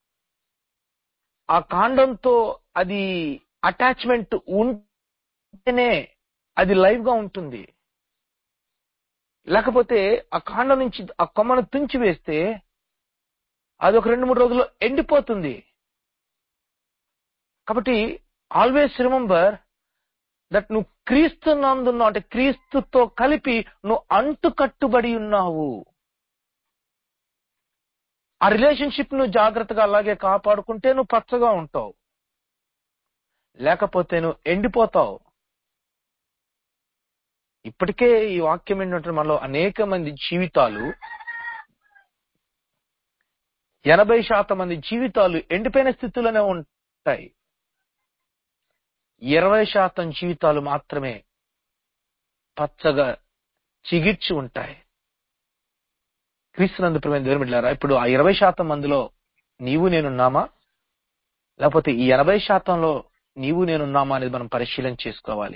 ఆ కాండంతో అది అటాచ్మెంట్ ఉంటేనే అది లైవ్ గా ఉంటుంది లేకపోతే ఆ కాండం నుంచి ఆ కొమ్మను తుంచి వేస్తే అది ఒక రెండు మూడు రోజుల్లో ఎండిపోతుంది కాబట్టి ఆల్వేస్ రిమెంబర్ దట్ నువ్వు క్రీస్తు నందున్నావు అంటే క్రీస్తుతో కలిపి నువ్వు అంటు కట్టుబడి ఉన్నావు ఆ రిలేషన్షిప్ నువ్వు జాగ్రత్తగా అలాగే కాపాడుకుంటే నువ్వు పచ్చగా ఉంటావు లేకపోతే నువ్వు ఎండిపోతావు ఇప్పటికే ఈ వాక్యం ఏంటంటే మనలో అనేక మంది జీవితాలు ఎనభై శాతం మంది జీవితాలు ఎండిపోయిన స్థితిలోనే ఉంటాయి ఇరవై శాతం జీవితాలు మాత్రమే పచ్చగా చిగిర్చి ఉంటాయి క్రీస్తునందు ప్రేమ దేవుని బిడ్డలారా ఇప్పుడు ఆ ఇరవై శాతం మందిలో నీవు నేనున్నామా లేకపోతే ఈ ఎనభై శాతంలో నీవు నేనున్నామా అనేది మనం పరిశీలన చేసుకోవాలి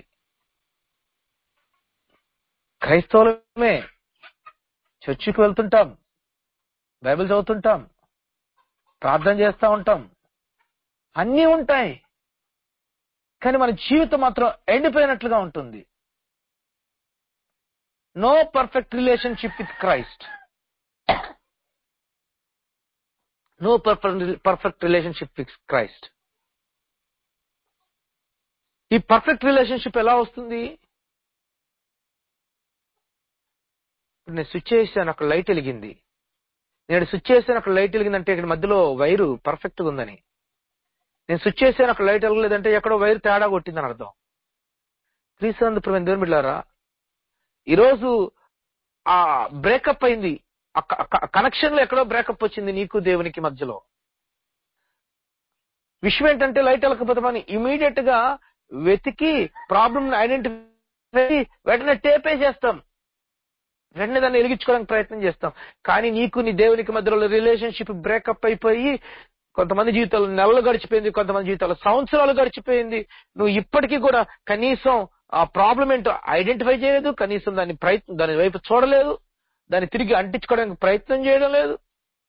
క్రైస్తవులమే చర్చికి వెళ్తుంటాం బైబిల్ చదువుతుంటాం ప్రార్థన చేస్తా ఉంటాం అన్నీ ఉంటాయి కానీ మన జీవితం మాత్రం ఎండిపోయినట్లుగా ఉంటుంది no perfect relationship with Christ no perfect relationship with Christ ఈ పర్ఫెక్ట్ రిలేషన్షిప్ ఎలా వస్తుంది ఇప్పుడు నేను స్విచ్ చేసాను అక్కడ లైట్ వెలిగింది నేను స్విచ్ చేసాను అక్కడ లైట్ వెలిగిందంటే ఇక్కడ మధ్యలో వైరు పర్ఫెక్ట్ గా ఉందని నేను స్విచ్ చేసాను అక్కడ లైట్ వెలగలేదంటే ఎక్కడో వైర్ తేడా కొట్టిందని అర్థం క్రీస్తు ప్రవీణ్ దేవుని బిడ్డారా ఈరోజు ఆ బ్రేకప్ అయింది కనెక్షన్ లో ఎక్కడో బ్రేకప్ వచ్చింది నీకు దేవునికి మధ్యలో విషయం ఏంటంటే లైట్ వెళ్ళకపోతే మనం ఇమీడియట్ గా వెతికి ప్రాబ్లమ్ ఐడెంటిఫై వెంటనే టేపే చేస్తాం వెంటనే దాన్ని వెలిగించుకోవడానికి ప్రయత్నం చేస్తాం కానీ నీకు నీ దేవునికి మధ్యలో రిలేషన్షిప్ బ్రేకప్ అయిపోయి కొంతమంది జీవితాలు నెలలు గడిచిపోయింది కొంతమంది జీవితాలు సంవత్సరాలు గడిచిపోయింది నువ్వు ఇప్పటికీ కూడా కనీసం ఆ ప్రాబ్లం ఏంటో ఐడెంటిఫై చేయలేదు కనీసం దాని ప్రయత్నం దాని వైపు చూడలేదు దాన్ని తిరిగి అంటించుకోవడానికి ప్రయత్నం చేయడం లేదు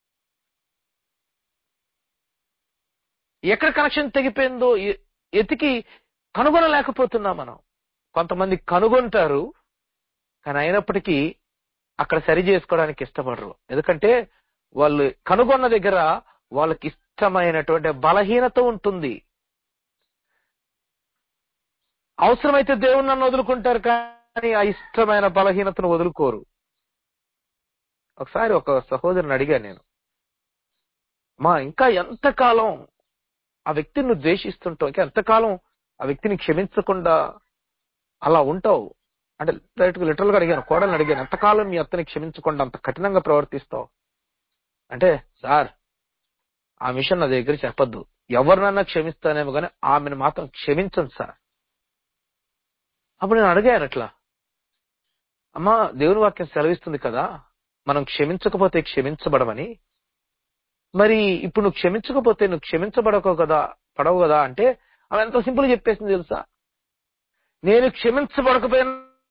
ఎక్కడ కనెక్షన్ తెగిపోయిందో ఎతికి కనుగొనలేకపోతున్నాం మనం కొంతమంది కనుగొంటారు కానీ అయినప్పటికీ అక్కడ సరి చేసుకోవడానికి ఇష్టపడరు ఎందుకంటే వాళ్ళు కనుగొన్న దగ్గర వాళ్ళకి ఇష్టమైనటువంటి బలహీనత ఉంటుంది అవసరమైతే దేవుని నన్ను వదులుకుంటారు కానీ ఆ ఇష్టమైన బలహీనతను వదులుకోరు ఒకసారి ఒక సహోదరుని అడిగా నేను మా ఇంకా ఎంతకాలం ఆ వ్యక్తిని నువ్వు ద్వేషిస్తుంటావు ఇంకా ఎంతకాలం ఆ వ్యక్తిని క్షమించకుండా అలా ఉంటావు అంటే డైరెక్ట్ లిటరల్ గా అడిగాను కోడల్ని అడిగాను ఎంతకాలం మీ అత్తని క్షమించకుండా అంత కఠినంగా ప్రవర్తిస్తావు అంటే సార్ ఆ విషయం నా దగ్గర చెప్పొద్దు ఎవరినన్నా క్షమిస్తానేమో కానీ ఆమెను మాత్రం క్షమించను సార్ అప్పుడు నేను అడిగాను అట్లా అమ్మా దేవుని వాక్యం సెలవిస్తుంది కదా మనం క్షమించకపోతే క్షమించబడమని మరి ఇప్పుడు నువ్వు క్షమించకపోతే నువ్వు క్షమించబడకు కదా పడవు కదా అంటే ఆమె ఎంత సింపుల్ చెప్పేసింది తెలుసా నేను క్షమించబడకపోయినా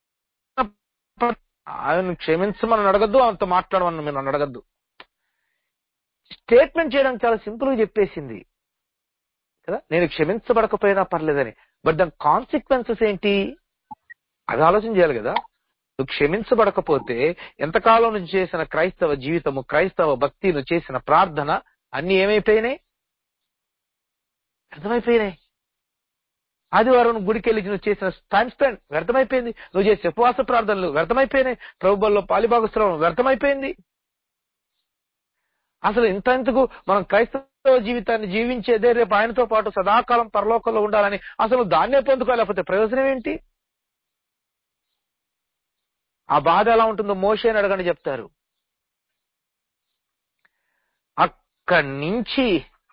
ఆయన క్షమించమని అడగద్దు ఆమెతో మాట్లాడమని మీరు నన్ను అడగద్దు స్టేట్మెంట్ చేయడానికి చాలా సింపుల్ గా చెప్పేసింది కదా నేను క్షమించబడకపోయినా పర్లేదని బట్ దాని కాన్సిక్వెన్సెస్ ఏంటి అది ఆలోచన చేయాలి కదా నువ్వు క్షమించబడకపోతే ఎంతకాలం నుంచి చేసిన క్రైస్తవ జీవితము క్రైస్తవ భక్తి నువ్వు చేసిన ప్రార్థన అన్ని ఏమైపోయినాయి అర్థమైపోయినాయి ఆదివారం నువ్వు గుడికి వెళ్ళి నువ్వు చేసిన టైం స్పెండ్ వ్యర్థమైపోయింది నువ్వు చేసే ఉపవాస ప్రార్థనలు వ్యర్థమైపోయినాయి ప్రభుత్వంలో పాలిభాగస్త్రం వ్యర్థమైపోయింది అసలు ఇంత ఇంతకు మనం క్రైస్తవ జీవితాన్ని జీవించేదే రేపు ఆయనతో పాటు సదాకాలం పరలోకంలో ఉండాలని అసలు దాన్నే పొందుకోలేకపోతే ప్రయోజనం ఏంటి ఆ బాధ ఎలా ఉంటుందో మోషే అని అడగని చెప్తారు అక్కడి నుంచి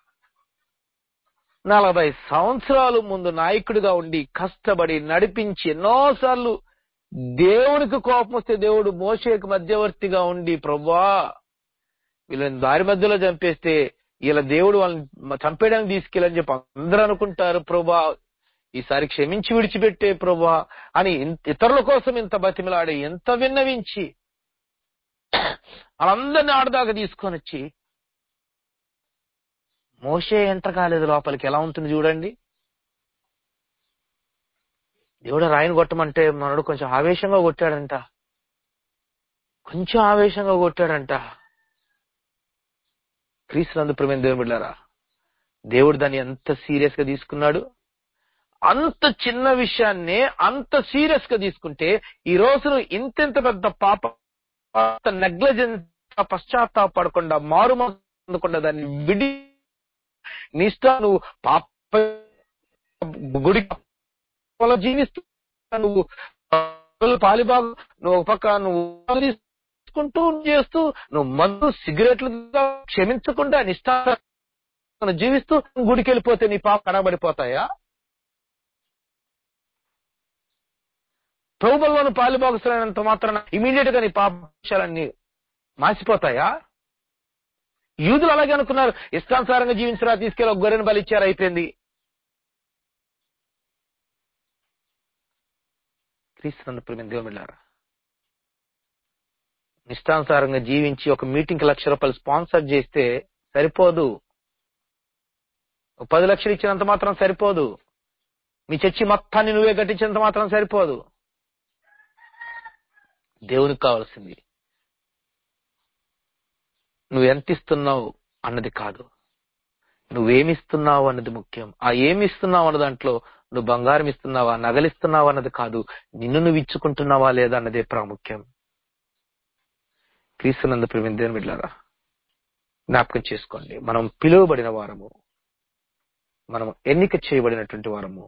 నలభై సంవత్సరాలు ముందు నాయకుడిగా ఉండి కష్టపడి నడిపించి ఎన్నోసార్లు దేవునికి కోపం వస్తే దేవుడు మోషేకి మధ్యవర్తిగా ఉండి ప్రభా వీళ్ళని దారి మధ్యలో చంపేస్తే వీళ్ళ దేవుడు వాళ్ళని చంపేయడానికి తీసుకెళ్ళని చెప్పి అందరూ అనుకుంటారు ప్రభా ఈసారి క్షమించి విడిచిపెట్టే ప్రభా అని ఇన్- ఇతరుల కోసం ఇంత బతిమిలాడి ఎంత విన్నవించి వాళ్ళందరినీ ఆడదాకా తీసుకొని వచ్చి మోషే ఎంటర్ కాలేదు లోపలికి ఎలా ఉంటుంది చూడండి దేవుడు రాయిని కొట్టమంటే మనడు కొంచెం ఆవేశంగా కొట్టాడంట కొంచెం ఆవేశంగా కొట్టాడంట క్రీస్తునందు ప్రేమ దేవుని బిడ్డారా దేవుడు దాన్ని ఎంత సీరియస్ గా తీసుకున్నాడు అంత చిన్న విషయాన్నే అంత సీరియస్ గా తీసుకుంటే ఈ రోజు నువ్వు ఇంతెంత పెద్ద పాప నెగ్లజెన్స్ పశ్చాత్తాపడకుండా మారు పొందకుండా దాన్ని విడి నిష్ట నువ్వు పాప గుడి జీవిస్తూ నువ్వు పాలిబాగు నువ్వు ఒక పక్క నువ్వు తీసుకుంటూ చేస్తూ నువ్వు మందు సిగరెట్లు క్షమించకుండా నిష్ఠ జీవిస్తూ గుడికి వెళ్ళిపోతే నీ పాప కనబడిపోతాయా ప్రభుత్వంలోని పాలిభాగస్తులైనంత మాత్రాన ఇమీడియట్ గా నీ పాపాలన్నీ మాసిపోతాయా యూదులు అలాగే అనుకున్నారు ఇష్టానుసారంగా జీవించరా తీసుకెళ్ళి ఒక గొర్రెను బలిచ్చారు అయిపోయింది క్రీస్తునందు ప్రేమ దేవుమిళ్ళారా నిష్టానుసారంగా జీవించి ఒక మీటింగ్ కి లక్ష రూపాయలు స్పాన్సర్ చేస్తే సరిపోదు ఒక పది లక్షలు ఇచ్చినంత మాత్రం సరిపోదు మీ చర్చి మొత్తాన్ని నువ్వే కట్టించినంత మాత్రం సరిపోదు దేవునికి కావాల్సింది నువ్వు ఎంత ఇస్తున్నావు అన్నది కాదు నువ్వేమిస్తున్నావు అన్నది ముఖ్యం ఆ ఏమి ఇస్తున్నావు అన్న దాంట్లో నువ్వు బంగారం ఇస్తున్నావా నగలిస్తున్నావా అన్నది కాదు నిన్ను నువ్వు ఇచ్చుకుంటున్నావా లేదా అన్నదే ప్రాముఖ్యం క్రీస్తునందు ప్రేమ దేవుని బిడ్డారా జ్ఞాపకం చేసుకోండి మనం పిలువబడిన వారము మనం ఎన్నిక చేయబడినటువంటి వారము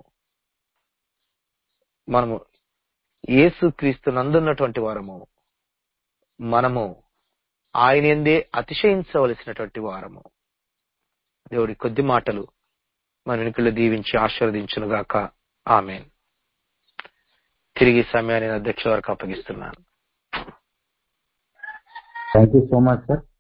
మనము యేసు క్రీస్తు నందున్నటువంటి వారము మనము ఆయన ఎందే అతిశయించవలసినటువంటి వారము దేవుడి కొద్ది మాటలు మన వెనుకలు దీవించి ఆశీర్వదించునుగాక ఆమె తిరిగి సమయాన్ని అధ్యక్షుల వరకు అప్పగిస్తున్నాను thank you so much sir